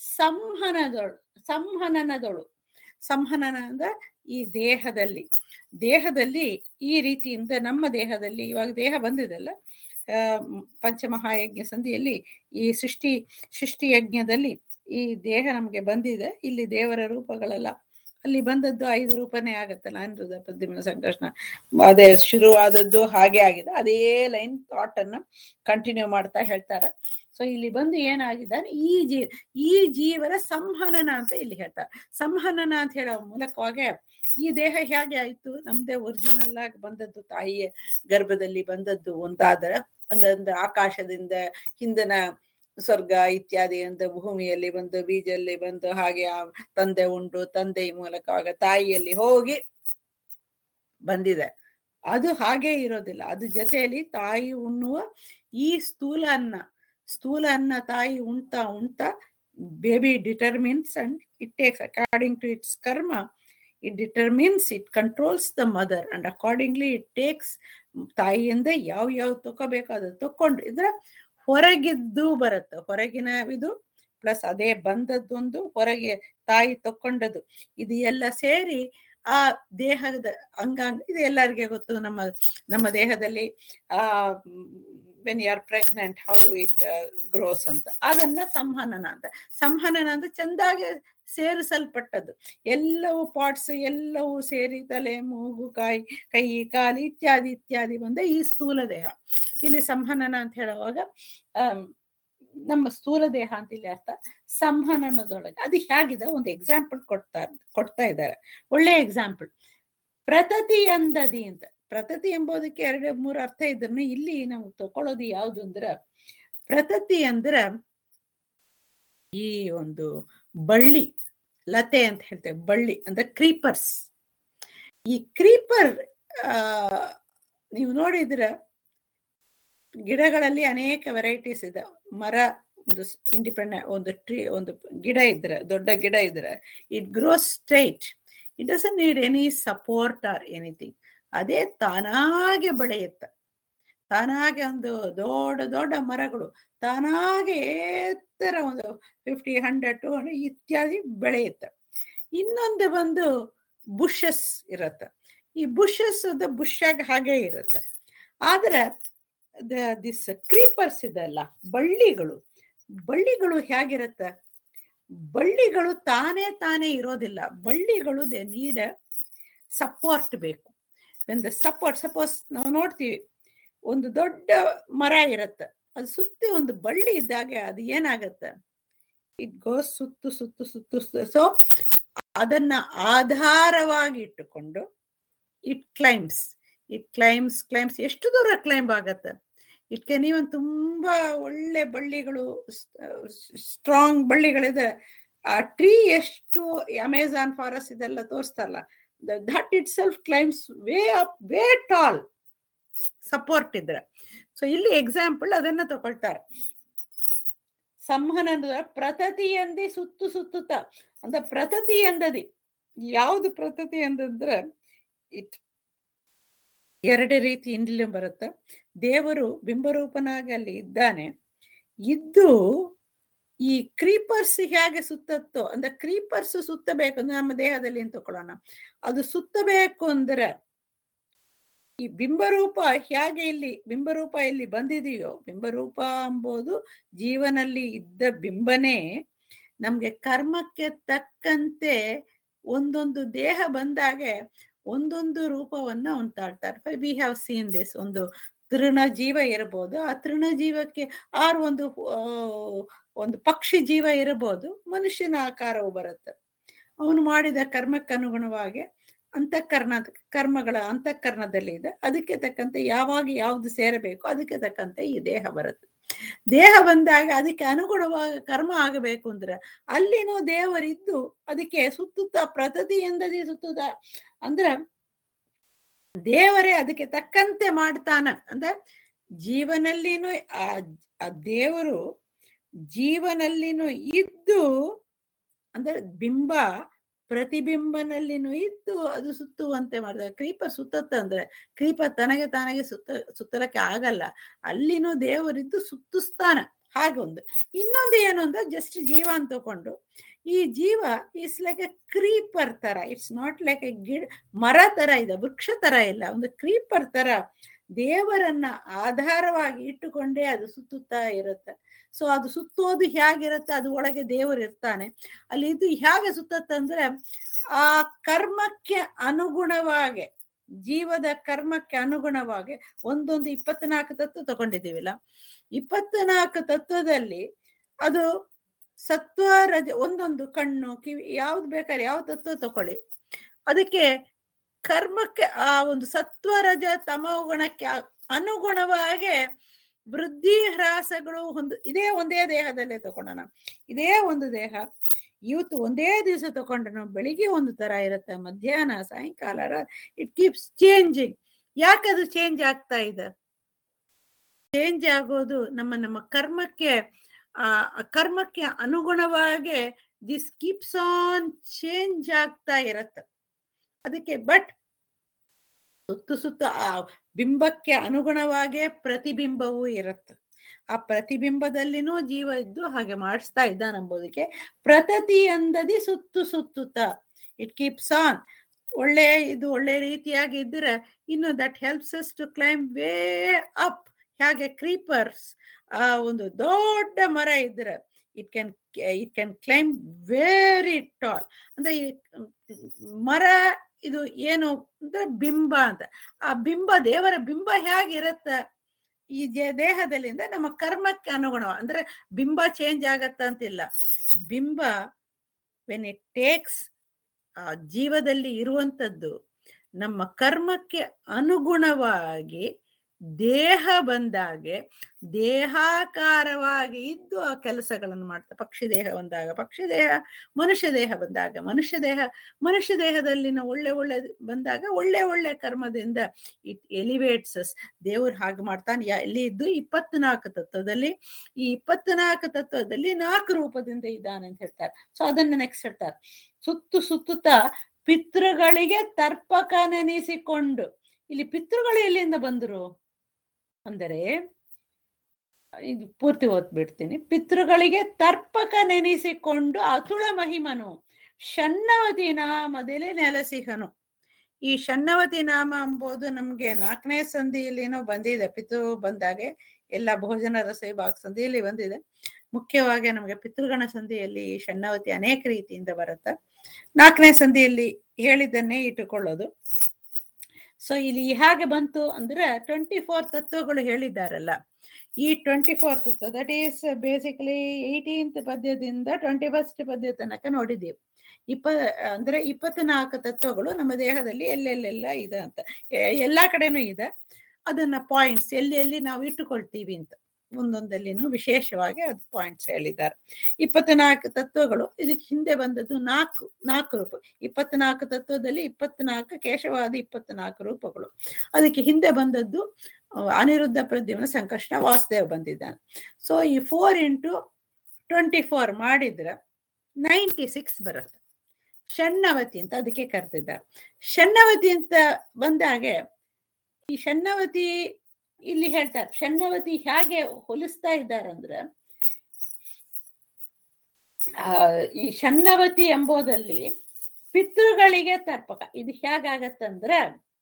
ಸಂಹನದೊಳು ಸಂಹನನದೊಳು ಸಂಹನನ ಅಂದ್ರೆ ಈ ದೇಹದಲ್ಲಿ ದೇಹದಲ್ಲಿ ಈ ರೀತಿಯಿಂದ ನಮ್ಮ ದೇಹದಲ್ಲಿ ಇವಾಗ ದೇಹ ಬಂದಿದೆಲ್ಲ ಆ, ಮ್, ಪಂಚಮಹಾಯಜ್ಞ ಸಂಧಿಯಲ್ಲಿ ಈ ಸೃಷ್ಟಿ ಸೃಷ್ಟಿ ಯಜ್ಞದಲ್ಲಿ ಈ ದೇಹ ನಮಗೆ ಬಂದಿದೆ ಇಲ್ಲಿ ದೇವರ ರೂಪಗಳೆಲ್ಲ ಅಲ್ಲಿ ಬಂದದ್ದು ಐದು ರೂಪನೇ ಆಗತ್ತಲ್ಲ ಅನಿರುದ್ಧ ಪ್ರದ್ಯುಮ್ನ ಸಂಕರ್ಷಣ ಅದೇ ಶುರುವಾದದ್ದು ಹಾಗೆ ಆಗಿದೆ ಅದೇ ಲೈನ್ ಥಾಟ್ ಅನ್ನ ಕಂಟಿನ್ಯೂ ಮಾಡ್ತಾ ಹೇಳ್ತಾರೆ ಸೊ ಇಲ್ಲಿ ಬಂದು ಏನಾಗಿದ್ದಾನೆ ಈ ಜೀ ಈ ಜೀವನ ಸಂಹನನ ಅಂತ ಇಲ್ಲಿ ಹೇಳ್ತಾರೆ ಸಂಹನನ ಅಂತ ಹೇಳೋ ಮೂಲಕವಾಗಿ ಈ ದೇಹ ಹೇಗೆ ಆಯ್ತು ನಮ್ದೇ ಒರಿಜಿನಲ್ ಆಗಿ ಬಂದದ್ದು ತಾಯಿಯ ಗರ್ಭದಲ್ಲಿ ಬಂದದ್ದು ಒಂದಾದ್ರೆ ಅಂದ್ರೆ ಆಕಾಶದಿಂದ ಹಿಂದಿನ ಸ್ವರ್ಗ ಇತ್ಯಾದಿ ಅಂತ ಭೂಮಿಯಲ್ಲಿ ಬಂದು ಬೀಜಲ್ಲಿ ಬಂದು ಹಾಗೆ ಆ ತಂದೆ ಉಂಡು ತಂದೆಯ ಮೂಲಕವಾಗ ತಾಯಿಯಲ್ಲಿ ಹೋಗಿ ಬಂದಿದೆ ಅದು ಹಾಗೆ ಇರೋದಿಲ್ಲ ಅದು ಜೊತೆಯಲ್ಲಿ ತಾಯಿ ಉಣ್ಣುವ ಈ ಸ್ಥೂಲ ಅನ್ನ ಸ್ಥೂಲ ಅನ್ನ ತಾಯಿ ಉಣ್ತಾ ಉಣ್ತಾ baby determines and it takes according to its karma it determines it controls the mother and accordingly it takes ತಾಯಿಯಿಂದ ಯಾವ ಯಾವ ತಗೋಬೇಕು ಅದು ತಕೊಂಡು ಇದ್ರೆ ಹೊರಗಿದ್ದು ಬರುತ್ತೆ ಹೊರಗಿನ ಇದು ಪ್ಲಸ್ ಅದೇ ಬಂದದ್ದೊಂದು ಹೊರಗೆ ತಾಯಿ ತಕೊಂಡದ್ದು ಇದು ಎಲ್ಲ ಸೇರಿ ಆ ದೇಹದ ಅಂಗಾಂಗ ಇದು ಎಲ್ಲರಿಗೆ ಗೊತ್ತು ನಮ್ಮ ನಮ್ಮ ದೇಹದಲ್ಲಿ ಆ when you are pregnant how it grows ಅಂತ ಅದನ್ನ ಸಂಹನನ ಅಂತ ಸಂಹನನ ಅಂದ್ರೆ ಚಂದಾಗಿ ಸೇರಿಸಲ್ಪಟ್ಟದ್ದು ಎಲ್ಲವೂ ಪಾರ್ಟ್ಸ್ ಎಲ್ಲವೂ ಸೇರಿ ತಲೆ ಮೂಗು ಕಾಯಿ ಕೈ ಕಾಲು ಇತ್ಯಾದಿ ಇತ್ಯಾದಿ ಬಂದ ಈ ಸ್ಥೂಲ ದೇಹ ಇಲ್ಲಿ ಸಂಹನನ ಅಂತ ಹೇಳುವಾಗ ಆಮ್, ನಮ್ಮ ಸ್ಥೂಲ ದೇಹ ಅಂತ ಇಲ್ಲಿ ಅರ್ಥ ಸಂಹನನದೊಳಗೆ ಅದು ಹೇಗಿದೆ ಒಂದು ಎಕ್ಸಾಂಪಲ್ ಕೊಡ್ತಾ ಕೊಡ್ತಾ ಇದ್ದಾರೆ ಒಳ್ಳೆ ಎಕ್ಸಾಂಪಲ್ ಪ್ರತತಿ ಅಂದದಿ ಅಂತ ಪ್ರತತಿ ಎಂಬುದಕ್ಕೆ ಎರಡು ಮೂರು ಅರ್ಥ ಇದ್ರೂ ಇಲ್ಲಿ ನಾವು ತಕೊಳ್ಳೋದು ಯಾವುದು ಅಂದ್ರ ಪ್ರತತಿ ಅಂದ್ರ ಈ ಒಂದು ಬಳ್ಳಿ ಲತೆ ಅಂತ ಹೇಳ್ತೇವೆ ಬಳ್ಳಿ ಅಂದ್ರೆ ಕ್ರೀಪರ್ಸ್ ಈ ಕ್ರೀಪರ್ ಆ ನೀವು ನೋಡಿದ್ರ ಗಿಡಗಳಲ್ಲಿ ಅನೇಕ ವೆರೈಟೀಸ್ ಇದೆ ಮರ ಒಂದು ಇಂಡಿಪೆಂಡೆಂಟ್ ಒಂದು ಟ್ರೀ ಒಂದು ಗಿಡ ಇದ್ರೆ ದೊಡ್ಡ ಗಿಡ ಇದ್ರೆ it grows straight it doesn't need any support or anything ಅದೇ ತಾನಾಗೆ ಬೆಳೆಯುತ್ತೆ ತಾನಾಗೆ ಒಂದು ದೊಡ್ಡ ದೊಡ್ಡ ಮರಗಳು ತಾನಾಗೆ ಎತ್ತರ ಒಂದು ಫಿಫ್ಟಿ ಹಂಡ್ರೆಡ್ ಟು ಹಂಡ್ರೆಡ್ ಇತ್ಯಾದಿ ಬೆಳೆಯುತ್ತೆ ಇನ್ನೊಂದು ಬಂದು ಬುಷಸ್ ಇರುತ್ತೆ ಈ ಬುಷಸ್ ಅದು ಬುಷಾಗ ಹಾಗೆ ಇರುತ್ತೆ ಆದ್ರೆ ದಿಸ್ ಕ್ರೀಪರ್ಸ್ ಇದೆಲ್ಲ ಬಳ್ಳಿಗಳು ಬಳ್ಳಿಗಳು ಹೇಗಿರುತ್ತೆ ಬಳ್ಳಿಗಳು ತಾನೇ ತಾನೇ ಇರೋದಿಲ್ಲ ಬಳ್ಳಿಗಳು ದೇ ನೀಡ ಸಪೋರ್ಟ್ ಬೇಕು ಒಂದು ಸಪೋರ್ಟ್ ಸಪೋಸ್ ನಾವು ನೋಡ್ತೀವಿ ಒಂದು ದೊಡ್ಡ ಮರ ಇರುತ್ತೆ ಅದು ಸುತ್ತಿ ಒಂದು ಬಳ್ಳಿ ಇದ್ದಾಗ ಅದು ಏನಾಗತ್ತೆ ಇಟ್ ಗೋಸ್ ಸುತ್ತು ಸುತ್ತು ಸುತ್ತು ಸೊ ಅದನ್ನ ಆಧಾರವಾಗಿ ಇಟ್ಟುಕೊಂಡು it climbs it climbs climbs ಎಷ್ಟು ದೂರ ಕ್ಲೈಂಬ್ ಆಗತ್ತೆ ಇಟ್ ಕ್ಯಾನ್ ಇವನ್ ತುಂಬಾ ಒಳ್ಳೆ ಬಳ್ಳಿಗಳು ಸ್ಟ್ರಾಂಗ್ ಬಳ್ಳಿಗಳಿದೆ ಆ ಟ್ರೀ ಎಷ್ಟು ಅಮೆಜಾನ್ ಫಾರೆಸ್ಟ್ ಇದೆಲ್ಲ ತೋರಿಸ್ತಲ್ಲ that itself climbs way up way tall support ಇದ್ರೆ ಸೊ ಇಲ್ಲಿ ಎಕ್ಸಾಂಪಲ್ ಅದನ್ನ ತಗೊಳ್ತಾರೆ ಸಂವಹನ ಅಂದ್ರೆ ಪ್ರತತಿ ಎಂದೇ ಸುತ್ತು ಸುತ್ತುತ್ತ ಅಂದ್ರೆ ಪ್ರತತಿ ಎಂದದಿ ಯಾವುದು ಪ್ರತತಿ ಅಂತಂದ್ರೆ ಇಟ್ ಎರಡು ರೀತಿ ಇಂದಿಲು ಬರುತ್ತೆ ದೇವರು ಬಿಂಬರೂಪನಾಗಿ ಅಲ್ಲಿ ಇದ್ದಾನೆ ಇದ್ದು ಈ ಕ್ರೀಪರ್ಸ್ ಹೇಗೆ ಸುತ್ತತ್ತೋ ಅಂದ್ರೆ ಕ್ರೀಪರ್ಸ್ ಸುತ್ತಬೇಕು ಅಂದ್ರೆ ನಮ್ಮ ದೇಹದಲ್ಲಿ ಅಂತ ತಕೊಳ್ಳೋಣ ಅದು ಸುತ್ತಬೇಕು ಅಂದ್ರೆ ಈ ಬಿಂಬರೂಪ ಹೇಗೆ ಇಲ್ಲಿ ಬಿಂಬರೂಪ ಇಲ್ಲಿ ಬಂದಿದೆಯೋ ಬಿಂಬರೂಪ ಎಂಬುದು ಜೀವನಲ್ಲಿ ಇದ್ದ ಬಿಂಬನೇ ನಮ್ಗೆ ಕರ್ಮಕ್ಕೆ ತಕ್ಕಂತೆ ಒಂದೊಂದು ದೇಹ ಬಂದಾಗೆ ಒಂದೊಂದು ರೂಪವನ್ನ ಅವ್ನು ತಾಳ್ತಾರೆ ವಿ ಹ್ಯಾವ್ ಸೀನ್ ದಿಸ್ ಒಂದು ತೃಣ ಜೀವ ಇರಬಹುದು ಆ ತೃಣ ಜೀವಕ್ಕೆ ಆರು ಒಂದು ಆ, ಒಂದು ಪಕ್ಷಿ ಜೀವ ಇರಬಹುದು ಮನುಷ್ಯನ ಆಕಾರವು ಬರುತ್ತೆ ಅವನು ಮಾಡಿದ ಕರ್ಮಕ್ಕೆ ಅನುಗುಣವಾಗಿ ಅಂತಃಕರಣ ಕರ್ಮಗಳ ಅಂತಃಕರಣದಲ್ಲಿ ಇದೆ ಅದಕ್ಕೆ ತಕ್ಕಂತೆ ಯಾವಾಗ ಯಾವ್ದು ಸೇರಬೇಕು ಅದಕ್ಕೆ ತಕ್ಕಂತೆ ಈ ದೇಹ ಬರುತ್ತೆ ದೇಹ ಬಂದಾಗ ಅದಕ್ಕೆ ಅನುಗುಣವಾಗಿ ಕರ್ಮ ಆಗಬೇಕು ಅಂದ್ರೆ ಅಲ್ಲಿನೂ ದೇವರಿದ್ದು ಅದಕ್ಕೆ ಸುತ್ತುತ್ತಾ ಪ್ರತತಿಯಿಂದಲೇ ಸುತ್ತುತ್ತ ಅಂದ್ರೆ ದೇವರೇ ಅದಕ್ಕೆ ತಕ್ಕಂತೆ ಮಾಡ್ತಾನ ಅಂದ್ರೆ ಜೀವನಲ್ಲಿನೂ ಆ ಆ ದೇವರು ಜೀವನಲ್ಲಿನೂ ಇದ್ದು ಅಂದ್ರೆ ಬಿಂಬ ಪ್ರತಿಬಿಂಬನಲ್ಲಿನೂ ಇದ್ದು ಅದು ಸುತ್ತುವಂತೆ ಮಾಡಿದ ಕ್ರೀಪ ಸುತ್ತತ್ತ ಅಂದ್ರೆ ಕ್ರೀಪ ತನಗೆ ತಾನಗೆ ಸುತ್ತ ಸುತ್ತಲಕ್ಕೆ ಆಗಲ್ಲ ಅಲ್ಲಿನೂ ದೇವರಿದ್ದು ಸುತ್ತಿಸ್ತಾನ ಹಾಗೊಂದು ಇನ್ನೊಂದು ಏನು ಅಂದ್ರೆ ಜಸ್ಟ್ ಜೀವ ಅಂತ ತಕೊಂಡು ಈ ಜೀವ ಇಟ್ಸ್ ಲೈಕ್ ಎ ಕ್ರೀಪರ್ ತರ ಇಟ್ಸ್ ನಾಟ್ ಲೈಕ್ ಎ ಗಿಡ ಮರ ತರ ಇದೆ ವೃಕ್ಷ ತರ ಇಲ್ಲ ಒಂದು ಕ್ರೀಪರ್ ತರ ದೇವರನ್ನ ಆಧಾರವಾಗಿ ಇಟ್ಟುಕೊಂಡೇ ಅದು ಸುತ್ತುತ್ತಾ ಇರುತ್ತೆ ಸೊ ಅದು ಸುತ್ತೋದು ಹೇಗಿರುತ್ತೆ ಅದು ಒಳಗೆ ದೇವರು ಇರ್ತಾನೆ ಅಲ್ಲಿ ಇದು ಹೇಗೆ ಸುತ್ತತ್ತಂದ್ರೆ ಆ ಕರ್ಮಕ್ಕೆ ಅನುಗುಣವಾಗಿ ಜೀವದ ಕರ್ಮಕ್ಕೆ ಅನುಗುಣವಾಗಿ ಒಂದೊಂದು ಇಪ್ಪತ್ನಾಲ್ಕು ತತ್ವ ತಗೊಂಡಿದ್ದೀವಿಲ್ಲ ಇಪ್ಪತ್ನಾಲ್ಕು ತತ್ವದಲ್ಲಿ ಅದು ಸತ್ವ ರಜ ಒಂದೊಂದು ಕಣ್ಣು ಕಿವಿ ಯಾವ್ದು ಬೇಕಾದ್ರೆ ಯಾವ ತತ್ವ ತಕೊಳ್ಳಿ ಅದಕ್ಕೆ ಕರ್ಮಕ್ಕೆ ಆ ಒಂದು ಸತ್ವ ರಜ ತಮೋ ಗುಣಕ್ಕೆ ಅನುಗುಣವಾಗಿ ವೃದ್ಧಿ ಹ್ರಾಸಗಳು ಒಂದು ಇದೇ ಒಂದೇ ದೇಹದಲ್ಲೇ ತಗೊಂಡನ ಇದೇ ಒಂದು ದೇಹ ಇವತ್ತು ಒಂದೇ ದಿವಸ ತಗೊಂಡ್ರು ಬೆಳಿಗ್ಗೆ ಒಂದು ತರ ಇರುತ್ತೆ ಮಧ್ಯಾಹ್ನ ಸಾಯಂಕಾಲ ಇಟ್ ಕೀಪ್ಸ್ ಚೇಂಜಿಂಗ್ ಯಾಕೆ ಅದು ಚೇಂಜ್ ಆಗ್ತಾ ಇದೆ ಚೇಂಜ್ ಆಗೋದು ನಮ್ಮ ನಮ್ಮ ಕರ್ಮಕ್ಕೆ ಆ ಕರ್ಮಕ್ಕೆ ಅನುಗುಣವಾಗಿ ದಿಸ್ ಕೀಪ್ಸ್ ಆನ್ ಚೇಂಜ್ ಆಗ್ತಾ ಇರತ್ತೆ ಅದಕ್ಕೆ ಬಟ್ ಸುತ್ತು ಸುತ್ತ ಆ ಬಿಂಬಕ್ಕೆ ಅನುಗುಣವಾಗೇ ಪ್ರತಿಬಿಂಬವೂ ಇರುತ್ತೆ ಆ ಪ್ರತಿಬಿಂಬದಲ್ಲಿನೂ ಜೀವ ಇದ್ದು ಹಾಗೆ ಮಾಡಿಸ್ತಾ ಇದ್ದಾನಂಬೋದಕ್ಕೆ ಪ್ರತತಿ ಅಂದದಿ ಸುತ್ತು ಸುತ್ತುತ್ತ ಇಟ್ ಕೀಪ್ಸ್ ಆನ್ ಒಳ್ಳೆ ಇದು ಒಳ್ಳೆ ರೀತಿಯಾಗಿ ಇದ್ರೆ ಇನ್ನು that helps us to climb way up ಹೇಗೆ ಕ್ರೀಪರ್ಸ್ ಆ ಒಂದು ದೊಡ್ಡ ಮರ ಇದ್ರೆ it can it can climb very tall ಅಂದ್ರೆ ಈ ಮರ ಇದು ಏನು ಅಂದ್ರೆ ಬಿಂಬ ಅಂತ ಆ ಬಿಂಬ ದೇವರ ಬಿಂಬ ಹೇಗಿರತ್ತ ಈ ದೇಹದಲ್ಲಿ ಅಂದ್ರೆ ನಮ್ಮ ಕರ್ಮಕ್ಕೆ ಅನುಗುಣ ಅಂದ್ರೆ ಬಿಂಬ ಚೇಂಜ್ ಆಗತ್ತ ಅಂತಿಲ್ಲ ಬಿಂಬ ವೆನ್ ಇಟ್ ಟೇಕ್ಸ್ ಆ ಜೀವದಲ್ಲಿ ಇರುವಂತದ್ದು ನಮ್ಮ ಕರ್ಮಕ್ಕೆ ಅನುಗುಣವಾಗಿ ದೇಹ ಬಂದಾಗೆ ದೇಹಾಕಾರವಾಗಿ ಇದ್ದು ಆ ಕೆಲಸಗಳನ್ನು ಮಾಡ್ತಾ ಪಕ್ಷಿ ದೇಹ ಬಂದಾಗ ಪಕ್ಷಿ ದೇಹ ಮನುಷ್ಯ ದೇಹ ಬಂದಾಗ ಮನುಷ್ಯ ದೇಹ ಮನುಷ್ಯ ದೇಹದಲ್ಲಿನ ಒಳ್ಳೆ ಒಳ್ಳೆ ಬಂದಾಗ ಒಳ್ಳೆ ಒಳ್ಳೆ ಕರ್ಮದಿಂದ ಇಟ್ ಎಲಿವೇಟ್ಸಸ್ ದೇವ್ರು ಹಾಗೆ ಮಾಡ್ತಾನೆ ಎಲ್ಲಿ ಇದ್ದು ಇಪ್ಪತ್ನಾಲ್ಕು ತತ್ವದಲ್ಲಿ ಈ ಇಪ್ಪತ್ನಾಲ್ಕು ತತ್ವದಲ್ಲಿ ನಾಲ್ಕು ರೂಪದಿಂದ ಇದ್ದಾನೆ ಅಂತ ಹೇಳ್ತಾರೆ ಸೊ ಅದನ್ನ ನೆಕ್ಸ್ಟ್ ಹೇಳ್ತಾರೆ ಸುತ್ತು ಸುತ್ತುತ್ತಾ ಪಿತೃಗಳಿಗೆ ತರ್ಪಕ ನೆನೆಸಿಕೊಂಡು ಇಲ್ಲಿ ಪಿತೃಗಳು ಎಲ್ಲಿಂದ ಬಂದರು ಅಂದರೆ ಇದು ಪೂರ್ತಿ ಓದ್ಬಿಡ್ತೀನಿ ಪಿತೃಗಳಿಗೆ ತರ್ಪಕ ನೆನೆಸಿಕೊಂಡು ಅತುಳ ಮಹಿಮನು ಶನ್ನವತಿ ನಾಮದಲ್ಲಿ ನೆಲೆಸಿಹನು ಈ ಶನ್ನವತಿ ನಾಮ ಎಂಬುದು ನಮ್ಗೆ ನಾಲ್ಕನೇ ಸಂಧಿಯಲ್ಲಿನೂ ಬಂದಿದೆ ಪಿತೃ ಬಂದಾಗೆ ಎಲ್ಲ ಭೋಜನ ರಸವಿಭಾಗ ಸಂಧಿಯಲ್ಲಿ ಬಂದಿದೆ ಮುಖ್ಯವಾಗಿ ನಮಗೆ ಪಿತೃಗಣ ಸಂಧಿಯಲ್ಲಿ ಈ ಶನ್ನವತಿ ಅನೇಕ ರೀತಿಯಿಂದ ಬರುತ್ತೆ ನಾಲ್ಕನೇ ಸಂಧಿಯಲ್ಲಿ ಹೇಳಿದ್ದನ್ನೇ ಇಟ್ಟುಕೊಳ್ಳೋದು ಸೊ ಇಲ್ಲಿ ಹೇಗೆ ಬಂತು ಅಂದ್ರೆ ಟ್ವೆಂಟಿ ಫೋರ್ ತತ್ವಗಳು ಹೇಳಿದ್ದಾರಲ್ಲ ಈ ಟ್ವೆಂಟಿ ಫೋರ್ ತತ್ವ ದಟ್ ಈಸ್ ಬೇಸಿಕಲಿ ಏಯ್ಟೀನ್ತ್ ಪದ್ಯದಿಂದ ಟ್ವೆಂಟಿ ಫಸ್ಟ್ ಪದ್ಯ ತನಕ ನೋಡಿದ್ದೀವಿ ಇಪ್ಪ ಅಂದ್ರೆ ಇಪ್ಪತ್ನಾಲ್ಕು ತತ್ವಗಳು ನಮ್ಮ ದೇಹದಲ್ಲಿ ಎಲ್ಲೆಲ್ಲೆಲ್ಲ ಇದೆ ಅಂತ ಎಲ್ಲಾ ಕಡೆನೂ ಇದೆ ಅದನ್ನ ಪಾಯಿಂಟ್ಸ್ ಎಲ್ಲಿ ಎಲ್ಲಿ ನಾವು ಇಟ್ಟುಕೊಳ್ತೀವಿ ಅಂತ ಒಂದೊಂದಲ್ಲಿನೂ ವಿಶೇಷವಾಗಿ ಅದು ಪಾಯಿಂಟ್ಸ್ ಹೇಳಿದ್ದಾರೆ ಇಪ್ಪತ್ನಾಲ್ಕು ತತ್ವಗಳು ಇದಕ್ಕೆ ಹಿಂದೆ ಬಂದದ್ದು ನಾಲ್ಕು ನಾಲ್ಕು ರೂಪ ಇಪ್ಪತ್ನಾಲ್ಕು ತತ್ವದಲ್ಲಿ ಇಪ್ಪತ್ನಾಲ್ಕು ಕೇಶವಾದ ಇಪ್ಪತ್ನಾಲ್ಕು ರೂಪಗಳು ಅದಕ್ಕೆ ಹಿಂದೆ ಬಂದದ್ದು ಅನಿರುದ್ಧ ಪ್ರದ್ಯುಮ್ನ ಸಂಕಷ್ಟ ವಾಸುದೇವ್ ಬಂದಿದ್ದಾನೆ ಸೊ ಈ ಫೋರ್ ಇಂಟು ಟ್ವೆಂಟಿ ಫೋರ್ ಮಾಡಿದ್ರೆ ನೈಂಟಿ ಸಿಕ್ಸ್ ಬರುತ್ತೆ ಷಣ್ಣವತಿ ಅಂತ ಅದಕ್ಕೆ ಕರೆದಿದ್ದಾರೆ ಷಣ್ಣವತಿ ಅಂತ ಬಂದಾಗೆ ಈ ಷಣ್ಣವತಿ ಇಲ್ಲಿ ಹೇಳ್ತಾರೆ ಷಣ್ಣವತಿ ಹೇಗೆ ಹೋಲಿಸ್ತಾ ಇದ್ದಾರಂದ್ರೆ ಆ ಈ ಷಣ್ಣವತಿ ಎಂಬುದಲ್ಲಿ ಪಿತೃಗಳಿಗೆ ತರ್ಪಕ ಇದು ಹೇಗಾಗತ್ತಂದ್ರೆ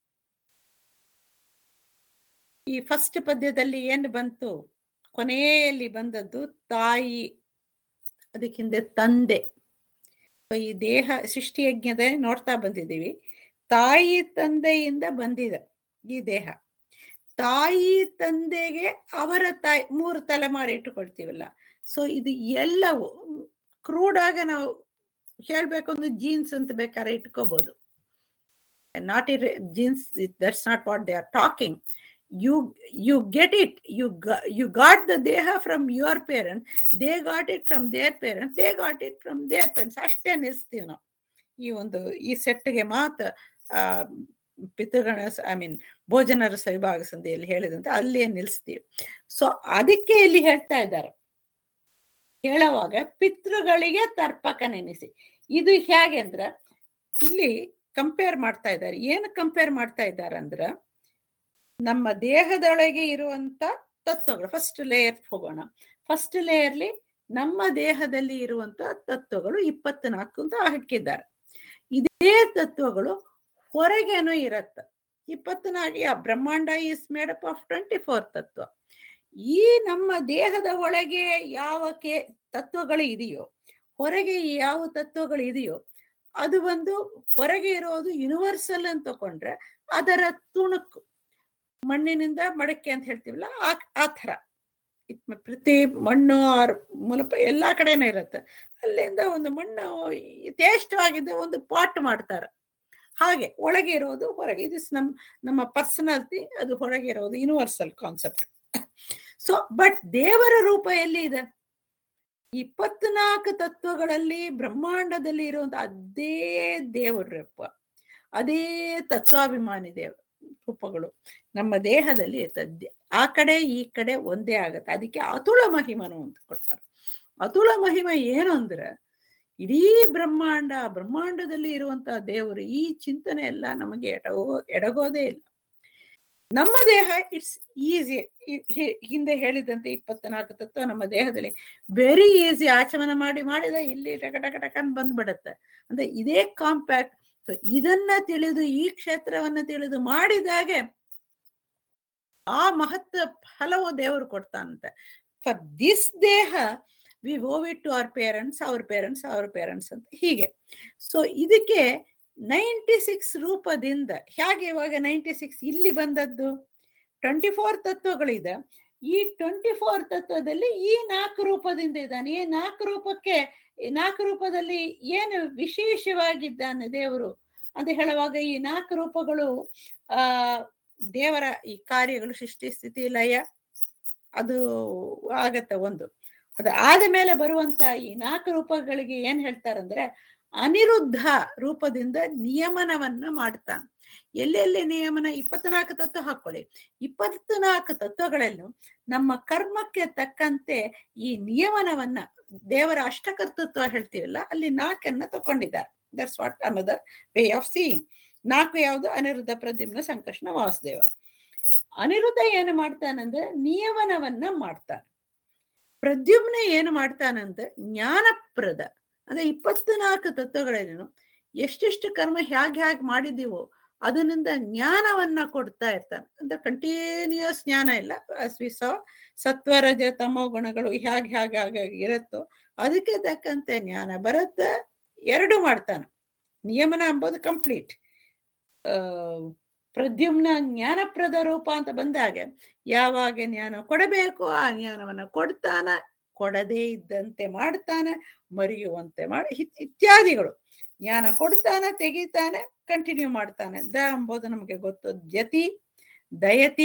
ಈ ಫಸ್ಟ್ ಪದ್ಯದಲ್ಲಿ ಏನು ಬಂತು ಕೊನೆಯಲ್ಲಿ ಬಂದದ್ದು ತಾಯಿ ಅದಕ್ಕೆ ಹಿಂದೆ ತಂದೆ ಈ ದೇಹ ಸೃಷ್ಟಿಯಜ್ಞದ ನೋಡ್ತಾ ಬಂದಿದ್ದೀವಿ ತಾಯಿ ತಂದೆಯಿಂದ ಬಂದಿದೆ ಈ ದೇಹ ತಾಯಿ ತಂದೆಗೆ ಅವರ ತಾಯಿ ಮೂರು ತಲೆಮಾರು ಇಟ್ಟುಕೊಳ್ತೀವಲ್ಲ ಸೊ ಇದು ಎಲ್ಲವೂ ಕ್ರೂಡ್ ಆಗ ನಾವು ಹೇಳ್ಬೇಕು ಅಂದ್ರೆ ಜೀನ್ಸ್ ಅಂತ ಬೇಕಾದ್ರೆ ಇಟ್ಕೋಬಹುದು not your genes that's not what they are talking you you get it you got, you got the deha from your parents they got it from their parents they got it from their parents ಅಷ್ಟೇ ನಿಲ್ಸ್ತೀವಿ ನಾವು ಈ ಒಂದು ಈ ಸೆಟ್ಗೆ ಮಾತ್ರ ಆ ಪಿತೃಗಣ ಐ ಮೀನ್ ಭೋಜನರ ಸವಿಭಾಗ ಸಂಧಿಯಲ್ಲಿ ಹೇಳಿದಂತೆ ಅಲ್ಲೇ ನಿಲ್ಸ್ತೀವಿ ಸೊ ಅದಕ್ಕೆ ಇಲ್ಲಿ ಹೇಳ್ತಾ ಇದ್ದಾರೆ ಹೇಳುವಾಗ ಪಿತೃಗಳಿಗೆ ತರ್ಪಕ ನೆನೆಸಿ ಇದು ಹೇಗೆ ಅಂದ್ರೆ ಇಲ್ಲಿ ಕಂಪೇರ್ ಮಾಡ್ತಾ ಇದ್ದಾರೆ ಏನು ಕಂಪೇರ್ ಮಾಡ್ತಾ ಇದ್ದಾರೆ ಅಂದ್ರೆ ನಮ್ಮ ದೇಹದೊಳಗೆ ಇರುವಂತ ತತ್ವಗಳು ಫಸ್ಟ್ ಲೇಯರ್ ಹೋಗೋಣ ಫಸ್ಟ್ ಲೇಯರ್ಲಿ ನಮ್ಮ ದೇಹದಲ್ಲಿ ಇರುವಂತ ತತ್ವಗಳು ಇಪ್ಪತ್ನಾಲ್ಕು ಅಂತ ಹಾಕಿದ್ದಾರೆ ಇದೇ ತತ್ವಗಳು ಹೊರಗೇನೂ ಇರತ್ತ ಇಪ್ಪತ್ನಾಲ್ಕು ಆ ಬ್ರಹ್ಮಾಂಡ is made up of twenty four ತತ್ವ ಈ ನಮ್ಮ ದೇಹದ ಒಳಗೆ ಯಾವ ಕೆ ತತ್ವಗಳು ಇದೆಯೋ ಹೊರಗೆ ಯಾವ ತತ್ವಗಳು ಇದೆಯೋ ಅದು ಒಂದು ಹೊರಗೆ ಇರೋದು ಯೂನಿವರ್ಸಲ್ ಅಂತ ತಕೊಂಡ್ರೆ ಅದರ ತುಣುಕು ಮಣ್ಣಿನಿಂದ ಮಡಕೆ ಅಂತ ಹೇಳ್ತೀವಲ್ಲ ಆ ಆ ಥರ ಇದ್ ಪ್ರತಿ ಮಣ್ಣು ಆರ್ ಮೂಲಕ ಎಲ್ಲಾ ಕಡೆನೂ ಇರುತ್ತೆ ಅಲ್ಲಿಂದ ಒಂದು ಮಣ್ಣು ಯಥೇಷ್ಟವಾಗಿದ್ದ ಒಂದು ಪಾಟ್ ಮಾಡ್ತಾರೆ ಹಾಗೆ ಒಳಗೆ ಇರೋದು ಹೊರಗೆ ಇದು ನಮ್ ನಮ್ಮ ಪರ್ಸನಾಲಿಟಿ ಅದು ಹೊರಗೆ ಇರೋದು ಯೂನಿವರ್ಸಲ್ ಕಾನ್ಸೆಪ್ಟ್ ಸೊ ಬಟ್ ದೇವರ ರೂಪ ಎಲ್ಲಿ ಇದೆ ಇಪ್ಪತ್ನಾಲ್ಕು ತತ್ವಗಳಲ್ಲಿ ಬ್ರಹ್ಮಾಂಡದಲ್ಲಿ ಇರುವಂತ ಅದೇ ದೇವರ ರೂಪ ಅದೇ ತತ್ವಾಭಿಮಾನಿ ದೇವ ರೂಪಗಳು ನಮ್ಮ ದೇಹದಲ್ಲಿ ಇರ್ತದೆ ಆ ಕಡೆ ಈ ಕಡೆ ಒಂದೇ ಆಗತ್ತೆ ಅದಕ್ಕೆ ಅತುಳ ಮಹಿಮನು ಅಂತ ಕೊಡ್ತಾರೆ ಅತುಳ ಮಹಿಮ ಏನು ಅಂದ್ರೆ ಇಡೀ ಬ್ರಹ್ಮಾಂಡ ಬ್ರಹ್ಮಾಂಡದಲ್ಲಿ ಇರುವಂತಹ ದೇವರು ಈ ಚಿಂತನೆ ಎಲ್ಲ ನಮಗೆ ಎಡಗೋ ಎಡಗೋದೇ ಇಲ್ಲ ನಮ್ಮ ದೇಹ ಇಟ್ಸ್ ಈಸಿ ಹಿಂದೆ ಹೇಳಿದಂತೆ ಇಪ್ಪತ್ನಾಲ್ಕು ತತ್ವ ನಮ್ಮ ದೇಹದಲ್ಲಿ ವೆರಿ ಈಸಿ ಆಚಮನ ಮಾಡಿ ಮಾಡಿದ ಇಲ್ಲಿ ಟಕ ಟಕ ಟಕನ್ ಬಂದ್ಬಿಡತ್ತೆ ಅಂದ್ರೆ ಇದೇ ಕಾಂಪ್ಯಾಕ್ಟ್ ಸೊ ಇದನ್ನ ತಿಳಿದು ಈ ಕ್ಷೇತ್ರವನ್ನ ತಿಳಿದು ಮಾಡಿದಾಗೆ ಆ ಮಹತ್ವ ಫಲವು ದೇವರು ಕೊಡ್ತಾನಂತೆ ಫಾರ್ ದಿಸ್ ದೇಹ we owe it to our parents ಅವ್ರ ಪೇರೆಂಟ್ಸ್ ಅವ್ರ ಪೇರೆಂಟ್ಸ್ ಅಂತ ಹೀಗೆ ಸೊ ಇದಕ್ಕೆ ನೈಂಟಿ ಸಿಕ್ಸ್ ರೂಪದಿಂದ ಹೇಗೆ ಇವಾಗ ನೈಂಟಿ ಸಿಕ್ಸ್ ಇಲ್ಲಿ ಬಂದದ್ದು ಟ್ವೆಂಟಿ ಫೋರ್ ತತ್ವಗಳಿದೆ ಈ ಟ್ವೆಂಟಿ ಫೋರ್ ತತ್ವದಲ್ಲಿ ಈ ನಾಲ್ಕು ರೂಪದಿಂದ ಇದ್ದಾನೆ ಈ ನಾಲ್ಕು ರೂಪಕ್ಕೆ ಈ ನಾಲ್ಕು ರೂಪದಲ್ಲಿ ಏನು ವಿಶೇಷವಾಗಿದ್ದಾನೆ ದೇವರು ಅಂತ ಹೇಳುವಾಗ ಈ ನಾಲ್ಕು ರೂಪಗಳು ಆ ದೇವರ ಈ ಕಾರ್ಯಗಳು ಸೃಷ್ಟಿ ಸ್ಥಿತಿ ಲಯ ಅದು ಆಗತ್ತೆ ಒಂದು ಅದು ಆದ ಮೇಲೆ ಬರುವಂತ ಈ ನಾಲ್ಕು ರೂಪಗಳಿಗೆ ಏನ್ ಹೇಳ್ತಾರಂದ್ರೆ ಅನಿರುದ್ಧ ರೂಪದಿಂದ ನಿಯಮನವನ್ನ ಮಾಡ್ತಾನೆ ಎಲ್ಲೆಲ್ಲಿ ನಿಯಮನ ಇಪ್ಪತ್ನಾಲ್ಕು ತತ್ವ ಹಾಕೊಳ್ಳಿ ಇಪ್ಪತ್ನಾಲ್ಕು ತತ್ವಗಳಲ್ಲೂ ನಮ್ಮ ಕರ್ಮಕ್ಕೆ ತಕ್ಕಂತೆ ಈ ನಿಯಮನವನ್ನ ದೇವರ ಅಷ್ಟಕರ್ತೃತ್ವ ಹೇಳ್ತೀವಲ್ಲ ಅಲ್ಲಿ ನಾಲ್ಕನ್ನ ತಕೊಂಡಿದ್ದಾರೆ ದಟ್ಸ್ ವಾಟ್ ಅನ್ನೋದ ವೇ ಆಫ್ ಸೀಯಿಂಗ್ ನಾಲ್ಕು ಯಾವುದು ಅನಿರುದ್ಧ ಪ್ರದ್ಯುಮ್ನ ಸಂಕಷ್ಣ ವಾಸುದೇವ ಅನಿರುದ್ಧ ಏನು ಮಾಡ್ತಾನಂದ್ರೆ ನಿಯಮನವನ್ನ ಮಾಡ್ತಾನೆ ಪ್ರದ್ಯುಮ್ನ ಏನು ಮಾಡ್ತಾನಂದ್ರೆ ಜ್ಞಾನಪ್ರದ ಅಂದ್ರೆ ಇಪ್ಪತ್ನಾಲ್ಕು ತತ್ವಗಳೇನು ಎಷ್ಟೆಷ್ಟು ಕರ್ಮ ಹೇಗೆ ಹೇಗೆ ಮಾಡಿದೀವೋ ಅದರಿಂದ ಜ್ಞಾನವನ್ನ ಕೊಡ್ತಾ ಇರ್ತಾನೆ ಅಂದ್ರೆ ಕಂಟಿನ್ಯೂಸ್ ಜ್ಞಾನ ಇಲ್ಲ ಸ್ವಿಸ ಸತ್ವರಜ ತಮೋ ಗುಣಗಳು ಹೇಗೆ ಹೇಗೆ ಹಾಗಾಗಿ ಇರುತ್ತೋ ಅದಕ್ಕೆ ತಕ್ಕಂತೆ ಜ್ಞಾನ ಬರುತ್ತೆ ಎರಡು ಮಾಡ್ತಾನೆ ನಿಯಮನ ಎಂಬುದು ಕಂಪ್ಲೀಟ್ ಆ ಪ್ರದ್ಯುಮ್ನ ಜ್ಞಾನಪ್ರದ ರೂಪ ಅಂತ ಬಂದಾಗ ಯಾವಾಗ ಜ್ಞಾನ ಕೊಡಬೇಕು ಆ ಜ್ಞಾನವನ್ನ ಕೊಡ್ತಾನ ಕೊಡದೇ ಇದ್ದಂತೆ ಮಾಡ್ತಾನೆ ಮರೆಯುವಂತೆ ಮಾಡಿ ಇತ್ಯಾದಿಗಳು ಜ್ಞಾನ ಕೊಡ್ತಾನೆ ತೆಗಿತಾನೆ ಕಂಟಿನ್ಯೂ ಮಾಡ್ತಾನೆ ದ ಎಂಬುದು ನಮಗೆ ಗೊತ್ತು ಜತಿ ದಯತಿ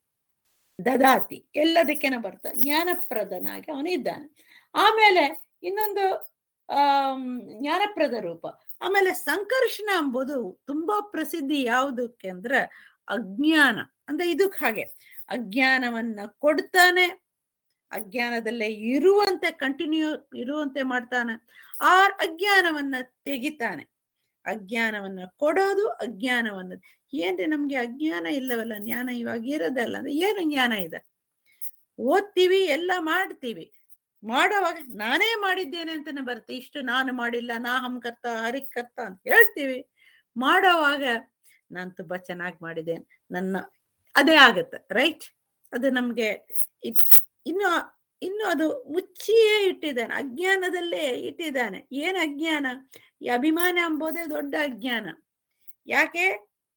ದದಾತಿ ಎಲ್ಲದಕ್ಕೆನ ಬರ್ತಾನೆ ಜ್ಞಾನಪ್ರದನಾಗಿ ಅವನಿದ್ದಾನೆ ಆಮೇಲೆ ಇನ್ನೊಂದು ಆ ಜ್ಞಾನಪ್ರದ ರೂಪ ಆಮೇಲೆ ಸಂಕರ್ಷಣ ಎಂಬುದು ತುಂಬಾ ಪ್ರಸಿದ್ಧಿ ಯಾವುದಕ್ಕೆ ಅಂದ್ರೆ ಅಜ್ಞಾನ ಅಂದ್ರೆ ಇದಕ್ ಹಾಗೆ ಅಜ್ಞಾನವನ್ನ ಕೊಡ್ತಾನೆ ಅಜ್ಞಾನದಲ್ಲೇ ಇರುವಂತೆ ಕಂಟಿನ್ಯೂ ಇರುವಂತೆ ಮಾಡ್ತಾನೆ ಆ ಅಜ್ಞಾನವನ್ನ ತೆಗಿತಾನೆ ಅಜ್ಞಾನವನ್ನ ಕೊಡೋದು ಅಜ್ಞಾನವನ್ನ ಏನ್ರಿ ನಮ್ಗೆ ಅಜ್ಞಾನ ಇಲ್ಲವಲ್ಲ ಜ್ಞಾನ ಇವಾಗ ಇರೋದಲ್ಲ ಅಂದ್ರೆ ಏನು ಜ್ಞಾನ ಇದೆ ಓದ್ತೀವಿ ಎಲ್ಲ ಮಾಡ್ತೀವಿ ಮಾಡೋವಾಗ ನಾನೇ ಮಾಡಿದ್ದೇನೆ ಅಂತಾನೆ ಬರುತ್ತೆ ಇಷ್ಟು ನಾನು ಮಾಡಿಲ್ಲ ನಾ ಹಮ್ಕರ್ತ ಹರಿಕರ್ತ ಅಂತ ಹೇಳ್ತೀವಿ ಮಾಡೋವಾಗ ನಾನು ತುಂಬಾ ಚೆನ್ನಾಗಿ ಮಾಡಿದ್ದೇನೆ ನನ್ನ ಅದೇ ಆಗತ್ತೆ ರೈಟ್ ಅದು ನಮ್ಗೆ ಇನ್ನು ಇನ್ನು ಅದು ಮುಚ್ಚಿಯೇ ಇಟ್ಟಿದ್ದಾನೆ ಅಜ್ಞಾನದಲ್ಲೇ ಇಟ್ಟಿದ್ದಾನೆ ಏನ್ ಅಜ್ಞಾನ ಈ ಅಭಿಮಾನ ಎಂಬುದೇ ದೊಡ್ಡ ಅಜ್ಞಾನ ಯಾಕೆ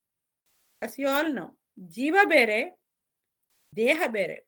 ಆಲ್ ನೋ ಜೀವ ಬೇರೆ ದೇಹ ಬೇರೆ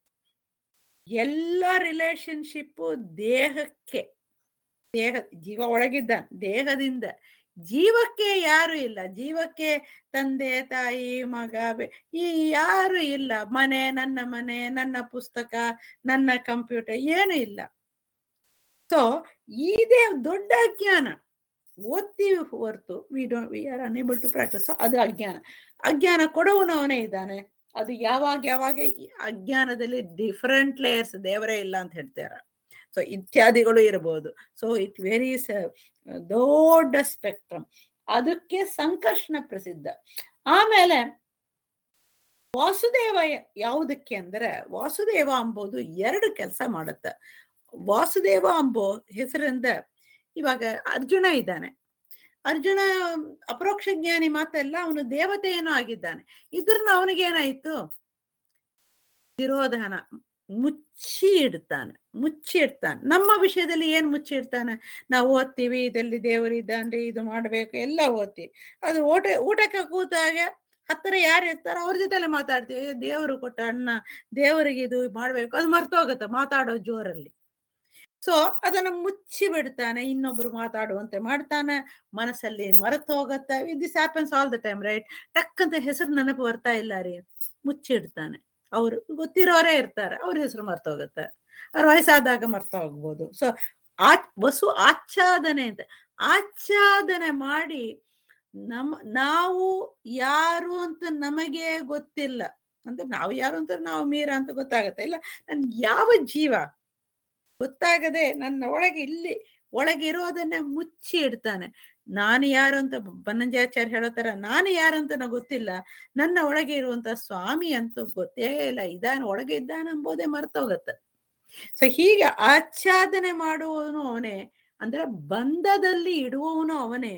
ಎಲ್ಲ ರಿಲೇಶನ್ಶಿಪ್ಪು ದೇಹಕ್ಕೆ ದೇಹ ಜೀವ ಒಳಗಿದ್ದ ದೇಹದಿಂದ ಜೀವಕ್ಕೆ ಯಾರು ಇಲ್ಲ ಜೀವಕ್ಕೆ ತಂದೆ ತಾಯಿ ಮಗ ಈ ಯಾರು ಇಲ್ಲ ಮನೆ ನನ್ನ ಮನೆ ನನ್ನ ಪುಸ್ತಕ ನನ್ನ ಕಂಪ್ಯೂಟರ್ ಏನು ಇಲ್ಲ ಸೊ ಇದೇ ದೊಡ್ಡ ಅಜ್ಞಾನ ಓದ್ತೀವಿ ಹೊರ್ತು we don't we are unable to practise ಅದು ಅಜ್ಞಾನ ಅಜ್ಞಾನ ಕೊಡುವನವನೇ ಇದ್ದಾನೆ ಅದು ಯಾವಾಗ ಯಾವಾಗ ಅಜ್ಞಾನದಲ್ಲಿ ಡಿಫರೆಂಟ್ ಲೇಯರ್ಸ್ ದೇವರೇ ಇಲ್ಲ ಅಂತ ಹೇಳ್ತಾರೆ ಸೊ ಇತ್ಯಾದಿಗಳು ಇರಬಹುದು ಸೊ ಇಟ್ ವೆರೀಸ್ ದೊಡ್ಡ ಸ್ಪೆಕ್ಟ್ರಮ್ ಅದಕ್ಕೆ ಸಂಕರ್ಷಣ ಪ್ರಸಿದ್ಧ ಆಮೇಲೆ ವಾಸುದೇವ ಯಾವುದಕ್ಕೆ ಅಂದ್ರೆ ವಾಸುದೇವ ಎಂಬುದು ಎರಡು ಕೆಲಸ ಮಾಡುತ್ತೆ ವಾಸುದೇವ ಅಂಬೋ ಹೆಸರಿಂದ ಇವಾಗ ಅರ್ಜುನ ಇದ್ದಾನೆ ಅರ್ಜುನ ಅಪರೋಕ್ಷ ಜ್ಞಾನಿ ಮಾತಲ್ಲ ಅವನು ದೇವತೆ ಏನೋ ಆಗಿದ್ದಾನೆ ಇದ್ರನ್ನ ಅವನಿಗೇನಾಯ್ತು ತಿರೋಧಾನ ಮುಚ್ಚಿ ಇಡ್ತಾನೆ ಮುಚ್ಚಿ ಇಡ್ತಾನೆ ನಮ್ಮ ವಿಷಯದಲ್ಲಿ ಏನ್ ಮುಚ್ಚಿ ಇಡ್ತಾನೆ ನಾವು ಓದ್ತೀವಿ ಇದರಲ್ಲಿ ದೇವರಿದ್ದಾನ್ರಿ ಇದು ಮಾಡ್ಬೇಕು ಎಲ್ಲ ಓದ್ತೀವಿ ಅದು ಊಟ ಊಟಕ್ಕೆ ಕೂತಾಗ ಹತ್ತಿರ ಯಾರು ಇರ್ತಾರೋ ಅವ್ರ ಜೊತೆಲೆ ಮಾತಾಡ್ತೀವಿ ಅಯ್ಯೋ, ದೇವರು ಕೊಟ್ಟ ಅಣ್ಣ ದೇವರಿಗೆ ಇದು ಮಾಡ್ಬೇಕು ಅದು ಮರ್ತೋಗುತ್ತೆ ಮಾತಾಡೋ ಜೋರಲ್ಲಿ ಸೊ ಅದನ್ನ ಮುಚ್ಚಿ ಬಿಡ್ತಾನೆ ಇನ್ನೊಬ್ರು ಮಾತಾಡುವಂತೆ ಮಾಡ್ತಾನೆ ಮನಸ್ಸಲ್ಲಿ ಮರೆತು ಹೋಗತ್ತೆ this happens all the time right ಟಕ್ ಅಂತ ಹೆಸರು ನೆನಪು ಬರ್ತಾ ಇಲ್ಲ ರೀ ಮುಚ್ಚಿಡ್ತಾನೆ ಅವ್ರು ಗೊತ್ತಿರೋರೇ ಇರ್ತಾರೆ ಅವ್ರ ಹೆಸರು ಮರ್ತೋಗುತ್ತೆ ಅವ್ರ ವಯಸ್ಸಾದಾಗ ಮರ್ತ ಹೋಗ್ಬೋದು ಸೊ ಆ ವಸು ಆಚ್ಛಾದನೆ ಅಂತ ಆಚ್ಛಾದನೆ ಮಾಡಿ ನಮ್ ನಾವು ಯಾರು ಅಂತ ನಮಗೆ ಗೊತ್ತಿಲ್ಲ ಅಂದ್ರೆ ನಾವು ಯಾರು ಅಂತ ನಾವು ಮೀರ ಅಂತ ಗೊತ್ತಾಗತ್ತೆ ಇಲ್ಲ ನನ್ ಯಾವ ಜೀವ ಗೊತ್ತಾಗದೆ ನನ್ನ ಒಳಗೆ ಇಲ್ಲಿ ಒಳಗೆ ಇರೋದನ್ನ ಮುಚ್ಚಿ ಇಡ್ತಾನೆ ನಾನು ಯಾರು ಅಂತ ಬನ್ನಂಜಾಚಾರ್ಯ ಹೇಳೋ ತರ ನಾನು ಯಾರು ಅಂತ ನನಗೆ ಗೊತ್ತಿಲ್ಲ ನನ್ನ ಒಳಗೆ ಇರುವಂತ ಸ್ವಾಮಿ ಅಂತೂ ಗೊತ್ತೇ ಇಲ್ಲ ಇದಾನ ಒಳಗೆ ಇದ್ದಾನೆ ಎಂಬುದೇ ಮರ್ತೋಗತ್ತೆ ಸೊ ಹೀಗೆ ಆಚ್ಛಾದನೆ ಮಾಡುವವನು ಅವನೇ ಅಂದ್ರೆ ಬಂಧದಲ್ಲಿ ಇಡುವವನು ಅವನೇ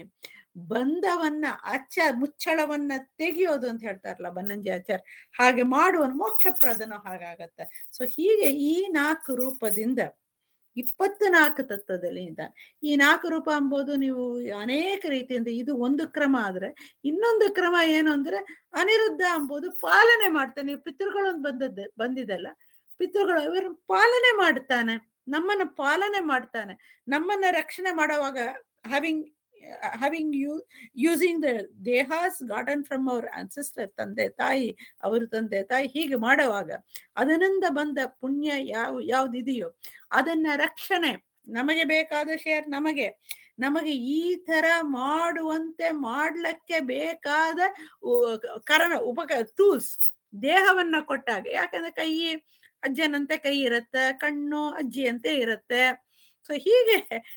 ಬಂಧವನ್ನ ಅಚ್ಚ ಮುಚ್ಚಳವನ್ನ ತೆಗೆಯೋದು ಅಂತ ಹೇಳ್ತಾರಲ್ಲ ಬನ್ನಂಜಾಚಾರ್ಯ ಹಾಗೆ ಮಾಡುವನು ಮೋಕ್ಷಪ್ರದನು ಹಾಗಾಗತ್ತೆ ಸೊ ಹೀಗೆ ಈ ನಾಲ್ಕು ರೂಪದಿಂದ ಇಪ್ಪತ್ತು ನಾಲ್ಕು ತತ್ವದಲ್ಲಿ ಇದ್ದಾನೆ ಈ ನಾಲ್ಕು ರೂಪ ಎಂಬುದು ನೀವು ಅನೇಕ ರೀತಿಯಿಂದ ಇದು ಒಂದು ಕ್ರಮ ಆದ್ರೆ ಇನ್ನೊಂದು ಕ್ರಮ ಏನು ಅಂದ್ರೆ ಅನಿರುದ್ಧ ಎಂಬುದು ಪಾಲನೆ ಮಾಡ್ತಾನೆ ನೀವು ಪಿತೃಗಳು ಬಂದದ್ದು ಬಂದಿದಲ್ಲ ಪಿತೃಗಳು ಇವರು ಪಾಲನೆ ಮಾಡ್ತಾನೆ ನಮ್ಮನ್ನ ಪಾಲನೆ ಮಾಡ್ತಾನೆ ನಮ್ಮನ್ನ ರಕ್ಷಣೆ ಮಾಡುವಾಗ having having you using the ದೇಹಾಸ್ ಗಾರ್ಡನ್ ಫ್ರಮ್ ಅವರ್ ಅನ್ಸಿಸ್ಟರ್ ತಂದೆ ತಾಯಿ ಅವ್ರ ತಂದೆ ತಾಯಿ ಹೀಗೆ ಮಾಡುವಾಗ ಅದರಿಂದ ಬಂದ ಪುಣ್ಯ ಯಾವ ಯಾವ್ದಿದೆಯೋ ಅದನ್ನ ರಕ್ಷಣೆ ನಮಗೆ ಬೇಕಾದ ಶೇರ್ ನಮಗೆ ನಮಗೆ ಈ ತರ ಮಾಡುವಂತೆ ಮಾಡ್ಲಿಕ್ಕೆ ಬೇಕಾದ ಉ- ಕಾರಣ ಉಪಕ ಟೂಲ್ಸ್ ದೇಹವನ್ನ ಕೊಟ್ಟಾಗ ಯಾಕಂದ್ರೆ ಕೈ ಅಜ್ಜನಂತೆ ಕೈ ಇರತ್ತೆ ಕಣ್ಣು ಅಜ್ಜಿಯಂತೆ ಇರತ್ತೆ ಸೊ ಹೀಗೆ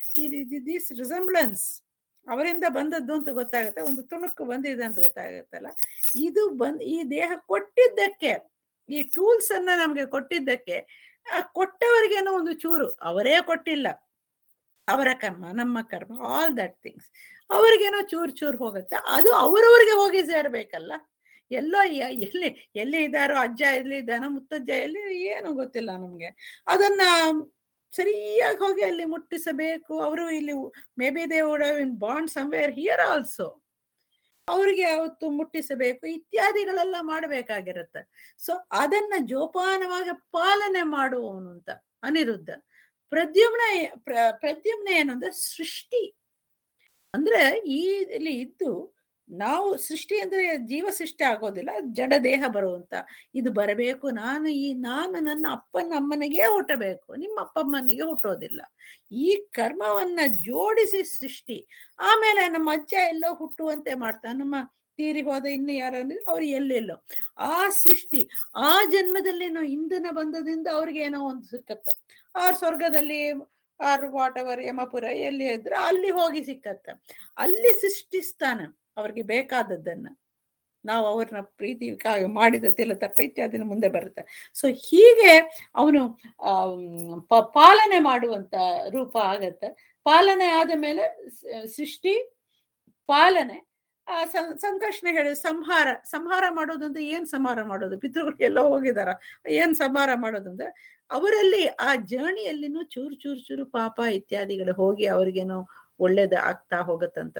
ದಿಸ್ ರಿಸಂಬ್ಲೆನ್ಸ್ ಅವರಿಂದ ಬಂದದ್ದು ಅಂತ ಗೊತ್ತಾಗುತ್ತೆ ಒಂದು ತುಣುಕು ಬಂದಿದೆ ಅಂತ ಗೊತ್ತಾಗುತ್ತಲ್ಲ ಇದು ಬಂದ್ ಈ ದೇಹ ಕೊಟ್ಟಿದ್ದಕ್ಕೆ ಈ ಟೂಲ್ಸ್ ಅನ್ನ ನಮ್ಗೆ ಕೊಟ್ಟಿದ್ದಕ್ಕೆ ಆ ಕೊಟ್ಟವರಿಗೇನೋ ಒಂದು ಚೂರು ಅವರೇ ಕೊಟ್ಟಿಲ್ಲ ಅವರ ಕರ್ಮ ನಮ್ಮ ಕರ್ಮ ಆಲ್ ದಟ್ ಥಿಂಗ್ಸ್ ಅವ್ರಿಗೇನೋ ಚೂರ್ ಚೂರ್ ಹೋಗುತ್ತೆ ಅದು ಅವ್ರವ್ರಿಗೆ ಹೋಗಿ ಸೇರ್ಬೇಕಲ್ಲ ಎಲ್ಲೋ ಯ- ಎಲ್ಲಿ ಎಲ್ಲಿ ಇದ್ದಾರೋ ಅಜ್ಜ ಎಲ್ಲಿ ಇದ್ದಾನೋ ಮುತ್ತಜ್ಜ ಎಲ್ಲಿ ಏನು ಗೊತ್ತಿಲ್ಲ ನಮ್ಗೆ ಅದನ್ನ ಸರಿಯಾಗಿ ಹೋಗಿ ಅಲ್ಲಿ ಮುಟ್ಟಿಸಬೇಕು ಅವರು ಇಲ್ಲಿ maybe they would in bond somewhere here also ಅವ್ರಿಗೆ ಅವತ್ತು ಮುಟ್ಟಿಸಬೇಕು ಇತ್ಯಾದಿಗಳೆಲ್ಲ ಮಾಡಬೇಕಾಗಿರುತ್ತೆ ಸೊ ಅದನ್ನ ಜೋಪಾನವಾಗಿ ಪಾಲನೆ ಮಾಡುವವನು ಅಂತ ಅನಿರುದ್ಧ ಪ್ರದ್ಯುಮ್ನ ಏ- ಪ್ರ- ಪ್ರದ್ಯುಮ್ನ ಏನಂದ್ರೆ ಸೃಷ್ಟಿ ಅಂದ್ರೆ ಈ ಇಲ್ಲಿ ಇದ್ದು ನಾವು ಸೃಷ್ಟಿ ಅಂದ್ರೆ ಜೀವ ಸೃಷ್ಟಿ ಆಗೋದಿಲ್ಲ ಜಡ ದೇಹ ಬರುವಂತ ಇದು ಬರಬೇಕು ನಾನು ಈ ನಾನು ನನ್ನ ಅಪ್ಪನ ಅಮ್ಮನಿಗೆ ಹುಟ್ಟಬೇಕು ನಿಮ್ಮ ಅಪ್ಪ ಅಮ್ಮನಿಗೆ ಹುಟ್ಟೋದಿಲ್ಲ ಈ ಕರ್ಮವನ್ನ ಜೋಡಿಸಿ ಸೃಷ್ಟಿ ಆಮೇಲೆ ನಮ್ಮ ಅಜ್ಜ ಎಲ್ಲೋ ಹುಟ್ಟುವಂತೆ ಮಾಡ್ತಾನೆ ನಮ್ಮ ತೀರಿ ಹೋದ ಇನ್ನು ಯಾರಂದ್ರೆ ಅವ್ರು ಎಲ್ಲೆಲ್ಲೋ ಆ ಸೃಷ್ಟಿ ಆ ಜನ್ಮದಲ್ಲಿನೋ ಇಂಧನ ಬಂದದಿಂದ ಅವ್ರಿಗೆ ಏನೋ ಒಂದು ಸಿಕ್ಕತ್ತೆ ಆ ಸ್ವರ್ಗದಲ್ಲಿ ಆರ್ ವಾಟ್ ಎವರ್ ಯಮಪುರ ಎಲ್ಲಿ ಇದ್ರೆ ಅಲ್ಲಿ ಹೋಗಿ ಸಿಕ್ಕತ್ತೆ ಅಲ್ಲಿ ಸೃಷ್ಟಿಸ್ತಾನೆ ಅವ್ರಿಗೆ ಬೇಕಾದದ್ದನ್ನ ನಾವು ಅವ್ರನ್ನ ಪ್ರೀತಿ ಕಾ- ಮಾಡಿದ ತಿಲ ತಪ್ಪ ಇತ್ಯಾದಿನ ಮುಂದೆ ಬರುತ್ತೆ ಸೊ ಹೀಗೆ ಅವನು ಪಾಲನೆ ಮಾಡುವಂತ ರೂಪ ಆಗತ್ತೆ ಪಾಲನೆ ಆದ ಮೇಲೆ ಸ- ಸೃಷ್ಟಿ ಪಾಲನೆ ಆ ಸಂ- ಸಂಕರ್ಷಣೆ ಹೇಳಿ ಸಂಹಾರ ಸಂಹಾರ ಮಾಡೋದು ಅಂದ್ರೆ ಏನ್ ಸಂಹಾರ ಮಾಡೋದು ಪಿತೃಗಳು ಎಲ್ಲೋ ಹೋಗಿದಾರ ಏನ್ ಸಂಹಾರ ಮಾಡೋದು ಅಂದ್ರೆ ಅವರಲ್ಲಿ ಆ ಜರ್ನಿಯಲ್ಲಿನೂ ಚೂರು ಚೂರು ಚೂರು ಪಾಪ ಇತ್ಯಾದಿಗಳು ಹೋಗಿ ಅವ್ರಿಗೇನೋ ಒಳ್ಳೇದು ಆಗ್ತಾ ಹೋಗತ್ತಂತ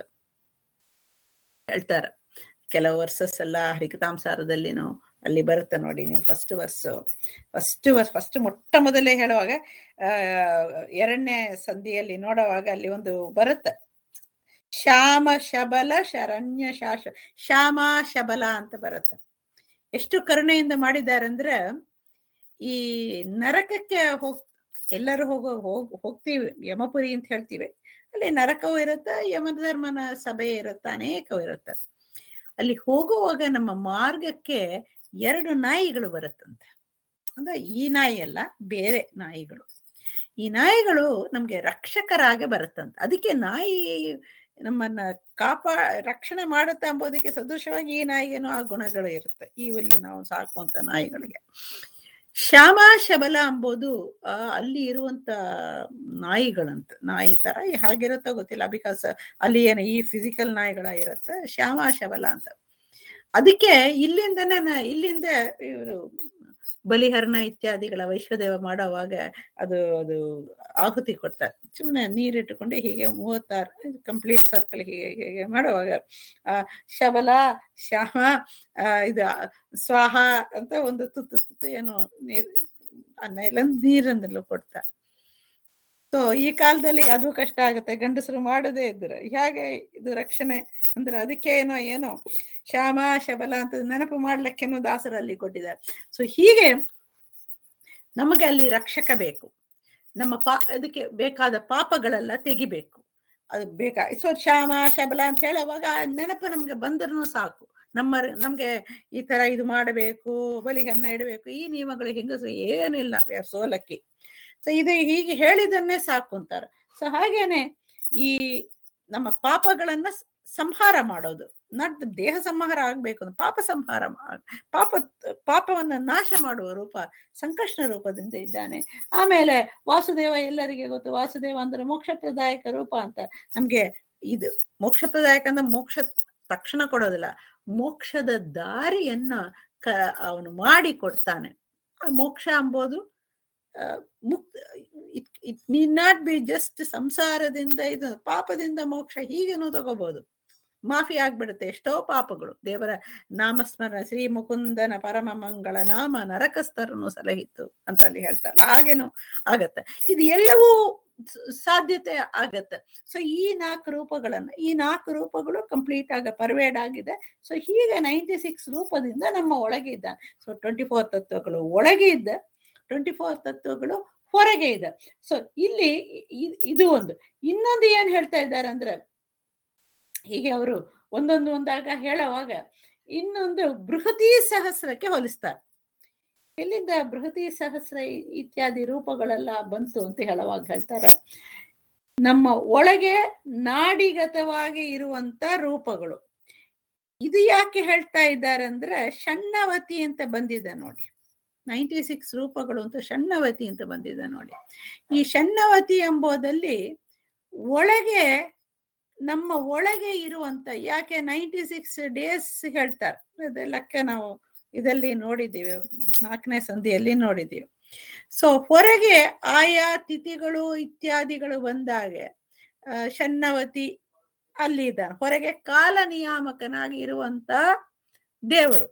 ಹೇಳ್ತಾರ ಕೆಲವು ವರ್ಸಸ್ ಎಲ್ಲ ಹರಿಕತಾಂಸಾರದಲ್ಲಿನೂ ಅಲ್ಲಿ ಬರುತ್ತೆ ನೋಡಿ ನೀವು first verse first verse first ಮೊಟ್ಟ ಮೊದಲೇ ಹೇಳುವಾಗ ಆ ಎರಡನೇ ಸಂಧಿಯಲ್ಲಿ ನೋಡುವಾಗ ಅಲ್ಲಿ ಒಂದು ಬರುತ್ತೆ ಶ್ಯಾಮ ಶಬಲ ಶರಣ್ಯ ಶಾಶ ಶ್ಯಾಮ ಶಬಲ ಅಂತ ಬರುತ್ತೆ ಎಷ್ಟು ಕರುಣೆಯಿಂದ ಮಾಡಿದ್ದಾರೆ ಅಂದ್ರೆ ಈ ನರಕಕ್ಕೆ ಹೋಗ್ ಎಲ್ಲರೂ ಹೋಗೋ ಹೋಗ್ ಹೋಗ್ತೀವಿ ಯಮಪುರಿ ಅಂತ ಹೇಳ್ತೀವಿ ಅಲ್ಲಿ ನರಕವೂ ಇರುತ್ತೆ ಯಮಧರ್ಮನ ಸಭೆ ಇರುತ್ತೆ ಅನೇಕವು ಇರುತ್ತೆ ಅಲ್ಲಿ ಹೋಗುವಾಗ ನಮ್ಮ ಮಾರ್ಗಕ್ಕೆ ಎರಡು ನಾಯಿಗಳು ಬರುತ್ತಂತೆ ಅಂದ್ರೆ ಈ ನಾಯಿ ಅಲ್ಲ ಬೇರೆ ನಾಯಿಗಳು ಈ ನಾಯಿಗಳು ನಮ್ಗೆ ರಕ್ಷಕರಾಗಿ ಬರುತ್ತಂತೆ ಅದಕ್ಕೆ ನಾಯಿ ನಮ್ಮನ್ನ ಕಾಪಾ ರಕ್ಷಣೆ ಮಾಡುತ್ತಾ ಎಂಬುದಕ್ಕೆ ಸದೃಶವಾಗಿ ಈ ನಾಯಿಗೇನೋ ಆ ಗುಣಗಳು ಇರುತ್ತೆ ಈ ಇಲ್ಲಿ ನಾವು ಸಾಕುವಂತ ನಾಯಿಗಳಿಗೆ ಶ್ಯಾಮ ಶಬಲ ಎಂಬುದು ಆ, ಅಲ್ಲಿ ಇರುವಂತ ನಾಯಿಗಳಂತ ನಾಯಿ ತರ ಹಾಗಿರುತ್ತೋ ಗೊತ್ತಿಲ್ಲ ಬಿಕಾಸ್ ಅಲ್ಲಿ ಏನು ಈ ಫಿಸಿಕಲ್ ನಾಯಿಗಳ ಇರುತ್ತೆ ಶ್ಯಾಮ ಶಬಲ ಅಂತ ಅದಕ್ಕೆ ಇಲ್ಲಿಂದನೇ ನ- ಇಲ್ಲಿಂದ ಇವರು ಬಲಿಹರಣ ಇತ್ಯಾದಿಗಳ ವೈಶ್ವದೇವ ಮಾಡುವಾಗ ಅದು ಅದು ಆಹುತಿ ಕೊಡ್ತಾರೆ ಸುಮ್ಮನೆ ನೀರಿಟ್ಟುಕೊಂಡು ಹೀಗೆ ಮೂವತ್ತಾರು ಕಂಪ್ಲೀಟ್ ಸರ್ಕಲ್ ಹೀಗೆ ಹೀಗೆ ಮಾಡುವಾಗ ಆ ಶಬಲ ಶ್ಯಾಮ ಆ, ಇದು ಸ್ವಾಹ ಅಂತ ಒಂದು ತುತ್ತು ತುತ್ತು ಏನು ನೀರು ಅನ್ನ ಎಲ್ಲ ನೀರನ್ನೆಲ್ಲ ಕೊಡ್ತಾರೆ ಸೊ ಈ ಕಾಲದಲ್ಲಿ ಅದು ಕಷ್ಟ ಆಗುತ್ತೆ ಗಂಡಸರು ಮಾಡದೇ ಇದ್ರು ಹೇಗೆ ಇದು ರಕ್ಷಣೆ ಅಂದ್ರೆ ಅದಕ್ಕೆ ಏನೋ ಏನೋ ಶ್ಯಾಮ ಶಬಲ ಅಂತ ನೆನಪು ಮಾಡ್ಲಿಕ್ಕೇನೋ ದಾಸರಲ್ಲಿ ಕೊಟ್ಟಿದ್ದಾರೆ ಸೊ ಹೀಗೆ ನಮಗೆ ಅಲ್ಲಿ ರಕ್ಷಕ ಬೇಕು ನಮ್ಮ ಪಾ ಅದಕ್ಕೆ ಬೇಕಾದ ಪಾಪಗಳೆಲ್ಲ ತೆಗಿಬೇಕು ಅದು ಬೇಕಾ ಸೊ ಶ್ಯಾಮ ಶಬಲ ಅಂತ ಹೇಳುವಾಗ ಆ ನೆನಪು ನಮ್ಗೆ ಬಂದ್ರೂ ಸಾಕು ನಮ್ಮ ನಮ್ಗೆ ಈ ತರ ಇದು ಮಾಡಬೇಕು ಬಲಿಗನ್ನ ಇಡಬೇಕು ಈ ನಿಯಮಗಳು ಹೆಂಗಸರು ಏನಿಲ್ಲ ಸೋಲಕ್ಕಿ ಸೊ ಇದು ಹೀಗೆ ಹೇಳಿದನ್ನೇ ಸಾಕು ಅಂತಾರೆ ಸೊ ಹಾಗೇನೆ ಈ ನಮ್ಮ ಪಾಪಗಳನ್ನ ಸ- ಸಂಹಾರ ಮಾಡೋದು ನಟ್ ದೇಹ ಸಂಹಾರ ಆಗ್ಬೇಕು ಅಂದ್ರೆ ಪಾಪ ಸಂಹಾರ ಮಾ- ಪಾಪ ಪಾಪವನ್ನ ನಾಶ ಮಾಡುವ ರೂಪ ಸಂಕಷ್ಟ ರೂಪದಿಂದ ಇದ್ದಾನೆ ಆಮೇಲೆ ವಾಸುದೇವ ಎಲ್ಲರಿಗೆ ಗೊತ್ತು ವಾಸುದೇವ ಅಂದ್ರೆ ಮೋಕ್ಷಪ್ರದಾಯಕ ರೂಪ ಅಂತ ನಮ್ಗೆ ಇದು ಮೋಕ್ಷಪ್ರದಾಯಕ ಅಂದ್ರೆ ಮೋಕ್ಷ ತಕ್ಷಣ ಕೊಡೋದಿಲ್ಲ ಮೋಕ್ಷದ ದಾರಿಯನ್ನ ಕ ಅವನು ಮಾಡಿ ಕೊಡ್ತಾನೆ ಆ ಮೋಕ್ಷ ಅಂಬೋದು ಆ, ಮುಕ್ತ it it need not be just ಸಂಸಾರದಿಂದ ಇದು ಪಾಪದಿಂದ ಮೋಕ್ಷ ಹೀಗೇನೂ ತಗೋಬಹುದು ಮಾಫಿ ಆಗ್ಬಿಡುತ್ತೆ ಎಷ್ಟೋ ಪಾಪಗಳು ದೇವರ ನಾಮಸ್ಮರಣ ಶ್ರೀ ಮುಕುಂದನ ಪರಮ ಮಂಗಳ ನಾಮ ನರಕಸ್ಥರನು ಸಲಹಿತ್ತು ಅಂತ ಅಲ್ಲಿ ಹೇಳ್ತಾರಲ್ಲ ಹಾಗೇನು ಆಗತ್ತೆ ಇದು ಎಲ್ಲವೂ ಸ- ಸಾಧ್ಯತೆ ಆಗತ್ತೆ ಸೊ ಈ ನಾಲ್ಕು ರೂಪಗಳನ್ನ ಈ ನಾಲ್ಕು ರೂಪಗಳು ಕಂಪ್ಲೀಟ್ ಆಗ ಪರ್ವೇಡ್ ಆಗಿದೆ ಸೊ ಹೀಗೆ ನೈಂಟಿ ಸಿಕ್ಸ್ ರೂಪದಿಂದ ನಮ್ಮ ಒಳಗೆ ಇದ್ದಾನೆ ಸೊ ಟ್ವೆಂಟಿ ಫೋರ್ ತತ್ವಗಳು ಒಳಗೆ ಇದ್ದ ಟ್ವೆಂಟಿ ಫೋರ್ ತತ್ವಗಳು ಹೊರಗೆ ಇದೆ ಸೊ ಇಲ್ಲಿ ಇ- ಇದು ಒಂದು ಇನ್ನೊಂದು ಏನ್ ಹೇಳ್ತಾ ಇದ್ದಾರೆ ಅಂದ್ರೆ ಹೀಗೆ ಅವರು ಒಂದೊಂದು ಒಂದಾಗ ಹೇಳುವಾಗ ಇನ್ನೊಂದು ಬೃಹತಿ ಸಹಸ್ರಕ್ಕೆ ಹೋಲಿಸ್ತಾರೆ ಎಲ್ಲಿಂದ ಬೃಹತಿ ಸಹಸ್ರ ಇ- ಇತ್ಯಾದಿ ರೂಪಗಳೆಲ್ಲ ಬಂತು ಅಂತ ಹೇಳುವಾಗ ಹೇಳ್ತಾರೆ ನಮ್ಮ ಒಳಗೆ ನಾಡಿಗತವಾಗಿ ಇರುವಂತ ರೂಪಗಳು ಇದು ಯಾಕೆ ಹೇಳ್ತಾ ಇದ್ದಾರೆ ಅಂದ್ರೆ ಷಣ್ಣವತಿ ಅಂತ ಬಂದಿದೆ ನೋಡಿ ನೈಂಟಿ ಸಿಕ್ಸ್ ರೂಪಗಳು ಅಂತ ಷಣ್ಣವತಿ ಅಂತ ಬಂದಿದೆ ನೋಡಿ ಈ ಷಣ್ಣವತಿ ಎಂಬುದಲ್ಲಿ ಒಳಗೆ ನಮ್ಮ ಒಳಗೆ ಇರುವಂತ ಯಾಕೆ ನೈಂಟಿ ಸಿಕ್ಸ್ ಡೇಸ್ ಹೇಳ್ತಾರೆ ಅದೆಲ್ಲಕ್ಕೆ ನಾವು ಇದರಲ್ಲಿ ನೋಡಿದ್ದೀವಿ ನಾಲ್ಕನೇ ಸಂಧಿಯಲ್ಲಿ ನೋಡಿದ್ದೀವಿ ಸೊ ಹೊರಗೆ ಆಯಾ ತಿಥಿಗಳು ಇತ್ಯಾದಿಗಳು ಬಂದಾಗೆ ಆ, ಷಣ್ಣವತಿ ಅಲ್ಲಿ ಇದ್ದಾನೆ ಹೊರಗೆ ಕಾಲ ನಿಯಾಮಕನಾಗಿ ಇರುವಂತ ದೇವರು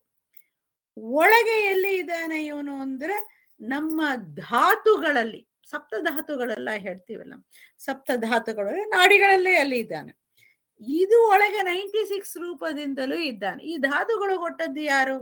ಒಳಗೆ ಎಲ್ಲಿ ಇದ್ದಾನೆ ಇವನು ಅಂದ್ರೆ ನಮ್ಮ ಧಾತುಗಳಲ್ಲಿ ಸಪ್ತ ಧಾತುಗಳೆಲ್ಲ ಹೇಳ್ತೀವಲ್ಲ ಸಪ್ತ ಧಾತುಗಳು ನಾಡಿಗಳಲ್ಲೇ ಅಲ್ಲಿ ಇದ್ದಾನೆ ಇದು ಒಳಗೆ ನೈಂಟಿ ಸಿಕ್ಸ್ ರೂಪದಿಂದಲೂ ಇದ್ದಾನೆ ಈ ಧಾತುಗಳು ಕೊಟ್ಟದ್ದು ಯಾರು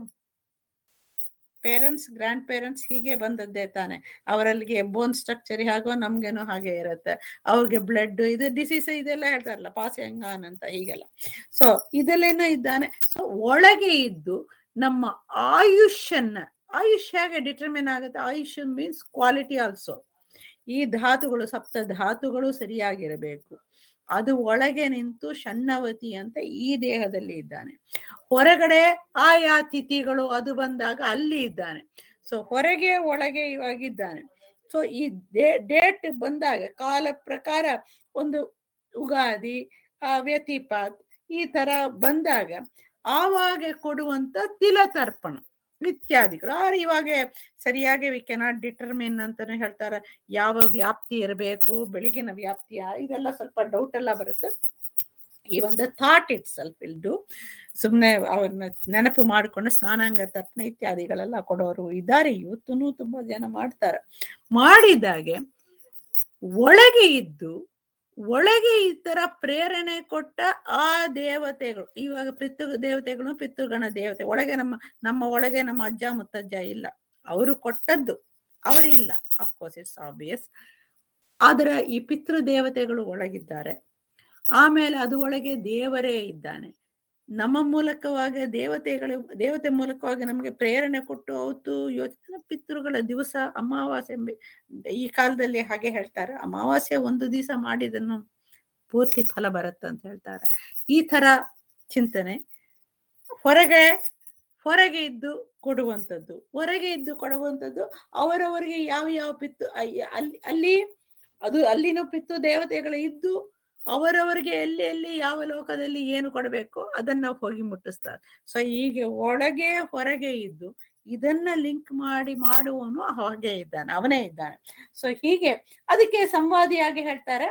ಪೇರೆಂಟ್ಸ್ ಗ್ರ್ಯಾಂಡ್ ಪೇರೆಂಟ್ಸ್ ಹೀಗೆ ಬಂದದ್ದೇ ತಾನೆ ಅವರಲ್ಲಿಗೆ ಬೋನ್ ಸ್ಟ್ರಕ್ಚರ್ ಹಾಗೋ ನಮ್ಗೇನೋ ಹಾಗೆ ಇರುತ್ತೆ ಅವ್ರಿಗೆ ಬ್ಲಡ್ ಇದು ಡಿಸೀಸ್ ಇದೆಲ್ಲ ಹೇಳ್ತಾರಲ್ಲ ಪಾಸಂಗಾನ್ ಅಂತ ಹೀಗೆಲ್ಲ ಸೊ ಇದಲ್ಲೇನೋ ಇದ್ದಾನೆ ಸೊ ಒಳಗೆ ಇದ್ದು ನಮ್ಮ ಆಯುಷ್ಯನ್ನ ಆಯುಷ್ ಹೇಗೆ ಡಿಟರ್ಮಿನ್ ಆಗುತ್ತೆ ಆಯುಷ್ ಮೀನ್ಸ್ ಕ್ವಾಲಿಟಿ ಆಲ್ಸೋ ಈ ಧಾತುಗಳು ಸಪ್ತ ಧಾತುಗಳು ಸರಿಯಾಗಿರಬೇಕು ಅದು ಒಳಗೆ ನಿಂತು ಷಣ್ಣವತಿ ಅಂತ ಈ ದೇಹದಲ್ಲಿ ಇದ್ದಾನೆ ಹೊರಗಡೆ ಆಯಾ ತಿಥಿಗಳು ಅದು ಬಂದಾಗ ಅಲ್ಲಿ ಇದ್ದಾನೆ ಸೊ ಹೊರಗೆ ಒಳಗೆ ಇವಾಗಿದ್ದಾನೆ ಸೊ ಈ ಡೇಟ್ ಬಂದಾಗ ಕಾಲ ಪ್ರಕಾರ ಒಂದು ಉಗಾದಿ ಆ ವ್ಯತಿಪಾತ್ ಈ ತರ ಬಂದಾಗ ಆವಾಗ ಕೊಡುವಂತ ತಿಲತರ್ಪಣ ಇತ್ಯಾದಿಗಳು ಆದ್ರೆ ಇವಾಗ ಸರಿಯಾಗಿ ವಿ ಕೆನಾಟ್ ಡಿಟರ್ಮಿನ್ ಅಂತಾನೆ ಹೇಳ್ತಾರೆ ಯಾವ ವ್ಯಾಪ್ತಿ ಇರಬೇಕು ಬೆಳಗಿನ ವ್ಯಾಪ್ತಿಯ ಇದೆಲ್ಲ ಸ್ವಲ್ಪ ಡೌಟ್ ಎಲ್ಲ ಬರುತ್ತೆ ಈ ಒಂದು thought itself will do ಸುಮ್ಮನೆ ಅವ್ರನ್ನ ನೆನಪು ಮಾಡಿಕೊಂಡು ಸ್ನಾನಾಂಗ ತರ್ಪಣೆ ಇತ್ಯಾದಿಗಳೆಲ್ಲ ಕೊಡೋರು ಇದ್ದಾರೆ ಇವತ್ತೂ ತುಂಬಾ ಜನ ಮಾಡ್ತಾರೆ ಮಾಡಿದಾಗೆ ಒಳಗೆ ಇದ್ದು ಒಳಗೆ ಈ ತರ ಪ್ರೇರಣೆ ಕೊಟ್ಟ ಆ ದೇವತೆಗಳು ಇವಾಗ ಪಿತೃ ದೇವತೆಗಳು ಪಿತೃಗಣ ದೇವತೆ ಒಳಗೆ ನಮ್ಮ ನಮ್ಮ ಒಳಗೆ ನಮ್ಮ ಅಜ್ಜ ಮುತ್ತಜ್ಜ ಇಲ್ಲ ಅವರು ಕೊಟ್ಟದ್ದು ಅವರಿಲ್ಲ ಅಫ್ಕೋರ್ಸ್ ಇಟ್ಸ್ ಆಬ್ವಿಯಸ್ ಆದ್ರೆ ಈ ಪಿತೃ ದೇವತೆಗಳು ಒಳಗಿದ್ದಾರೆ ಆಮೇಲೆ ಅದು ಒಳಗೆ ದೇವರೇ ಇದ್ದಾನೆ ನಮ್ಮ ಮೂಲಕವಾಗಿ ದೇವತೆಗಳು ದೇವತೆ ಮೂಲಕವಾಗಿ ನಮಗೆ ಪ್ರೇರಣೆ ಕೊಟ್ಟು ಅವತ್ತು ಯೋಚನೆ ಪಿತೃಗಳ ದಿವಸ ಅಮಾವಾಸ್ಯೆ ಎಂಬ- ಈ ಕಾಲದಲ್ಲಿ ಹಾಗೆ ಹೇಳ್ತಾರೆ ಅಮಾವಾಸ್ಯೆ ಒಂದು ದಿವಸ ಮಾಡಿದನ್ನು ಪೂರ್ತಿ ಫಲ ಬರುತ್ತೆ ಅಂತ ಹೇಳ್ತಾರೆ ಈ ತರ ಚಿಂತನೆ ಹೊರಗೆ ಹೊರಗೆ ಇದ್ದು ಕೊಡುವಂಥದ್ದು ಹೊರಗೆ ಇದ್ದು ಕೊಡುವಂಥದ್ದು ಅವರವರಿಗೆ ಯಾವ ಯಾವ ಪಿತ್ತು ಅಯ್ಯ- ಅಲ್ಲಿ ಅಲ್ಲಿ ಅದು ಅಲ್ಲಿನ ಪಿತ್ತು ದೇವತೆಗಳು ಇದ್ದು ಅವರವರಿಗೆ ಎಲ್ಲಿ ಎಲ್ಲಿ ಯಾವ ಲೋಕದಲ್ಲಿ ಏನು ಕೊಡಬೇಕು ಅದನ್ನ ಹೋಗಿ ಮುಟ್ಟಿಸ್ತಾರೆ ಸೊ ಹೀಗೆ ಒಳಗೆ ಹೊರಗೆ ಇದ್ದು ಇದನ್ನ ಲಿಂಕ್ ಮಾಡಿ ಮಾಡುವವನು ಹಾಗೆ ಇದ್ದಾನೆ ಅವನೇ ಇದ್ದಾನೆ ಸೊ ಹೀಗೆ ಅದಕ್ಕೆ ಸಂವಾದಿಯಾಗಿ ಹೇಳ್ತಾರೆ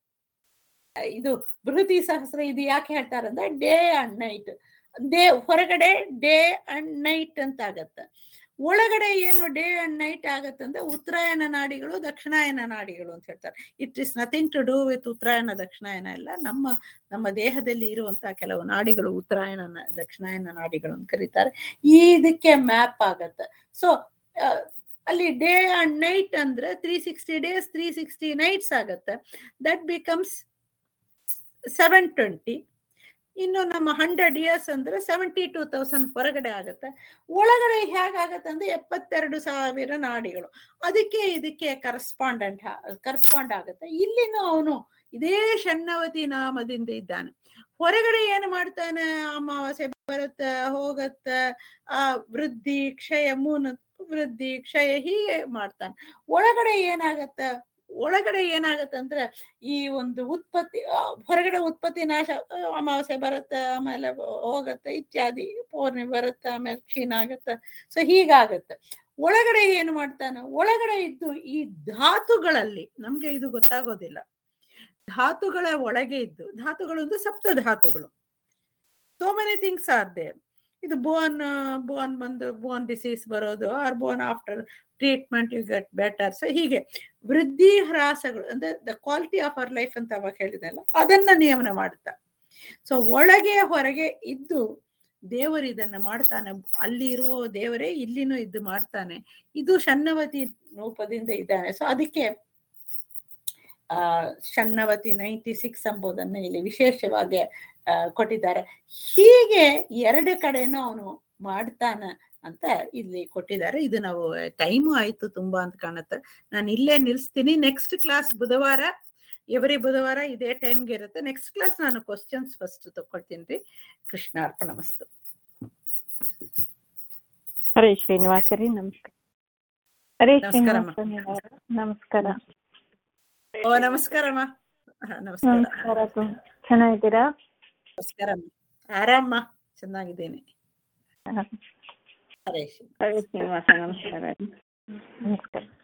ಇದು ಬೃಹತಿ ಸಹಸ್ರ ಇದು ಯಾಕೆ ಹೇಳ್ತಾರೆ ಅಂದ್ರೆ ಡೇ ಅಂಡ್ ನೈಟ್ ಡೇ ಹೊರಗಡೆ ಡೇ ಅಂಡ್ ನೈಟ್ ಅಂತ ಆಗತ್ತೆ ಒಳಗಡೆ ಏನು ಡೇ ಅಂಡ್ ನೈಟ್ ಆಗತ್ತೆ ಅಂದ್ರೆ ಉತ್ತರಾಯಣ ನಾಡಿಗಳು ದಕ್ಷಿಣಾಯನ ನಾಡಿಗಳು ಅಂತ ಹೇಳ್ತಾರೆ it is nothing to do with ಉತ್ತರಾಯಣ ದಕ್ಷಿಣಾಯನ ಎಲ್ಲ ನಮ್ಮ ನಮ್ಮ ದೇಹದಲ್ಲಿ ಇರುವಂತಹ ಕೆಲವು ನಾಡಿಗಳು ಉತ್ತರಾಯಣ ನ- ದಕ್ಷಿಣಾಯನ ನಾಡಿಗಳು ಅಂತ ಕರೀತಾರೆ ಈ ಇದಕ್ಕೆ ಮ್ಯಾಪ್ ಆಗತ್ತೆ ಸೊ ಅಲ್ಲಿ ಡೇ ಅಂಡ್ ನೈಟ್ ಅಂದ್ರೆ three sixty days three sixty nights ಆಗತ್ತೆ ದಟ್ ಬಿಕಮ್ಸ್ ಸೆವೆನ್ ಟ್ವೆಂಟಿ ಇನ್ನು ನಮ್ಮ ಹಂಡ್ರೆಡ್ ಇಯರ್ಸ್ ಅಂದ್ರೆ ಸೆವೆಂಟಿ ಟೂ ತೌಸಂಡ್ ಹೊರಗಡೆ ಆಗತ್ತೆ ಒಳಗಡೆ ಹೇಗಾಗತ್ತೆ ಅಂದ್ರೆ ಎಪ್ಪತ್ತೆರಡು ಸಾವಿರ ನಾಡಿಗಳು ಅದಕ್ಕೆ ಇದಕ್ಕೆ ಕರೆಸ್ಪಾಂಡೆಂಟ್ ಕರೆಸ್ಪಾಂಡ್ ಆಗುತ್ತೆ ಇಲ್ಲಿನೂ ಅವನು ಇದೇ ಷಣ್ಣವತಿ ನಾಮದಿಂದ ಇದ್ದಾನೆ ಹೊರಗಡೆ ಏನು ಮಾಡ್ತಾನೆ ಅಮಾವಾಸ್ಯೆ ಬರುತ್ತ ಹೋಗತ್ತ ಆ ವೃದ್ಧಿ ಕ್ಷಯ ಮೂನ ವೃದ್ಧಿ ಕ್ಷಯ ಹೀಗೆ ಮಾಡ್ತಾನೆ ಒಳಗಡೆ ಏನಾಗತ್ತ ಒಳಗಡೆ ಏನಾಗತ್ತೆ ಅಂದ್ರೆ ಈ ಒಂದು ಉತ್ಪತ್ತಿ ಆ, ಹೊರಗಡೆ ಉತ್ಪತ್ತಿ ನಾಶ ಆ, ಅಮಾವಾಸ್ಯೆ ಬರುತ್ತೆ ಆಮೇಲೆ ಹೋಗತ್ತೆ ಇತ್ಯಾದಿ ಪೌರ್ಣಿಮೆ ಬರುತ್ತೆ ಆಮೇಲೆ ಕ್ಷೀಣ ಆಗತ್ತೆ ಸೊ ಹೀಗಾಗತ್ತೆ ಒಳಗಡೆ ಏನು ಮಾಡ್ತಾನೆ ಒಳಗಡೆ ಇದ್ದು ಈ ಧಾತುಗಳಲ್ಲಿ ನಮ್ಗೆ ಇದು ಗೊತ್ತಾಗೋದಿಲ್ಲ ಧಾತುಗಳ ಒಳಗೆ ಇದ್ದು ಧಾತುಗಳು ಅಂದ್ರೆ ಸಪ್ತ ಧಾತುಗಳು so many things are there ಇದು ಬೋನ್ ಬೋನ್ ಬಂದು ಬೋನ್ ಡಿಸೀಸ್ ಬರೋದು or bone after treatment you get better so ಹೀಗೆ ವೃದ್ಧಿ ಹ್ರಾಸಗಳು ಅಂದ್ರೆ the quality of our life ಅಂತ ಅವಾಗ ಹೇಳಿದೆಲ್ಲ ಅದನ್ನ ನಿಯಮನ ಮಾಡುತ್ತಾ ಸೊ ಒಳಗೆ ಹೊರಗೆ ಇದ್ದು ದೇವರು ಇದನ್ನ ಮಾಡ್ತಾನೆ ಅಲ್ಲಿ ಇರುವ ದೇವರೇ ಇಲ್ಲಿನೂ ಇದ್ದು ಮಾಡ್ತಾನೆ ಇದು ಶನ್ನವತಿ ರೂಪದಿಂದ ಇದ್ದಾನೆ ಸೊ ಅದಕ್ಕೆ ಆ ಶನ್ನವತಿ ನೈಂಟಿ ಸಿಕ್ಸ್ ಎಂಬುದನ್ನು ಇಲ್ಲಿ ವಿಶೇಷವಾಗಿ ಆ, ಕೊಟ್ಟಿದ್ದಾರೆ ಹೀಗೆ ಎರಡು ಕಡೆನೂ ಅವನು ಮಾಡ್ತಾನ ಅಂತ ಇಲ್ಲಿ ಕೊಟ್ಟಿದ್ದಾರೆ ಇದು ನಾವು ಟೈಮು ಆಯ್ತು ತುಂಬಾ ಅಂತ ಕಾಣುತ್ತೆ ನಾನು ಇಲ್ಲೇ ನಿಲ್ಸ್ತೀನಿ ನೆಕ್ಸ್ಟ್ ಕ್ಲಾಸ್ ಬುಧವಾರ ಎವರಿ ಬುಧವಾರ ಇದೇ ಟೈಮ್ಗೆ ಇರುತ್ತೆ ನೆಕ್ಸ್ಟ್ ಕ್ಲಾಸ್ ನಾನು ಕ್ವಶನ್ಸ್ ಫಸ್ಟ್ ತಗೊಳ್ತೀನಿ ರೀ ಕೃಷ್ಣಾರ್ಪಣ ಮಸ್ತು ಹರೇ ಶ್ರೀನಿವಾಸ ರೀ ನಮಸ್ಕಾರ ಹರೇ ನಮಸ್ಕಾರಮ್ಮ. ಶ್ರೀನಿವಾಸ ನಮಸ್ಕಾರ ಓ ನಮಸ್ಕಾರಮ್ಮ ಹ, ನಮಸ್ಕಾರ ನಮಸ್ಕಾರ ತು- ಚೆನ್ನಾಗಿದ್ದೀರಾ ನಮಸ್ಕಾರಮ್ಮ ಆರಾಮ ಚೆನ್ನಾಗಿದ್ದೇನೆ ಹರೇ ಶ್ರೀ ಹರೇ ಶ್ರೀನಿವಾಸ ನಮಸ್ಕಾರ ನಮಸ್ಕಾರ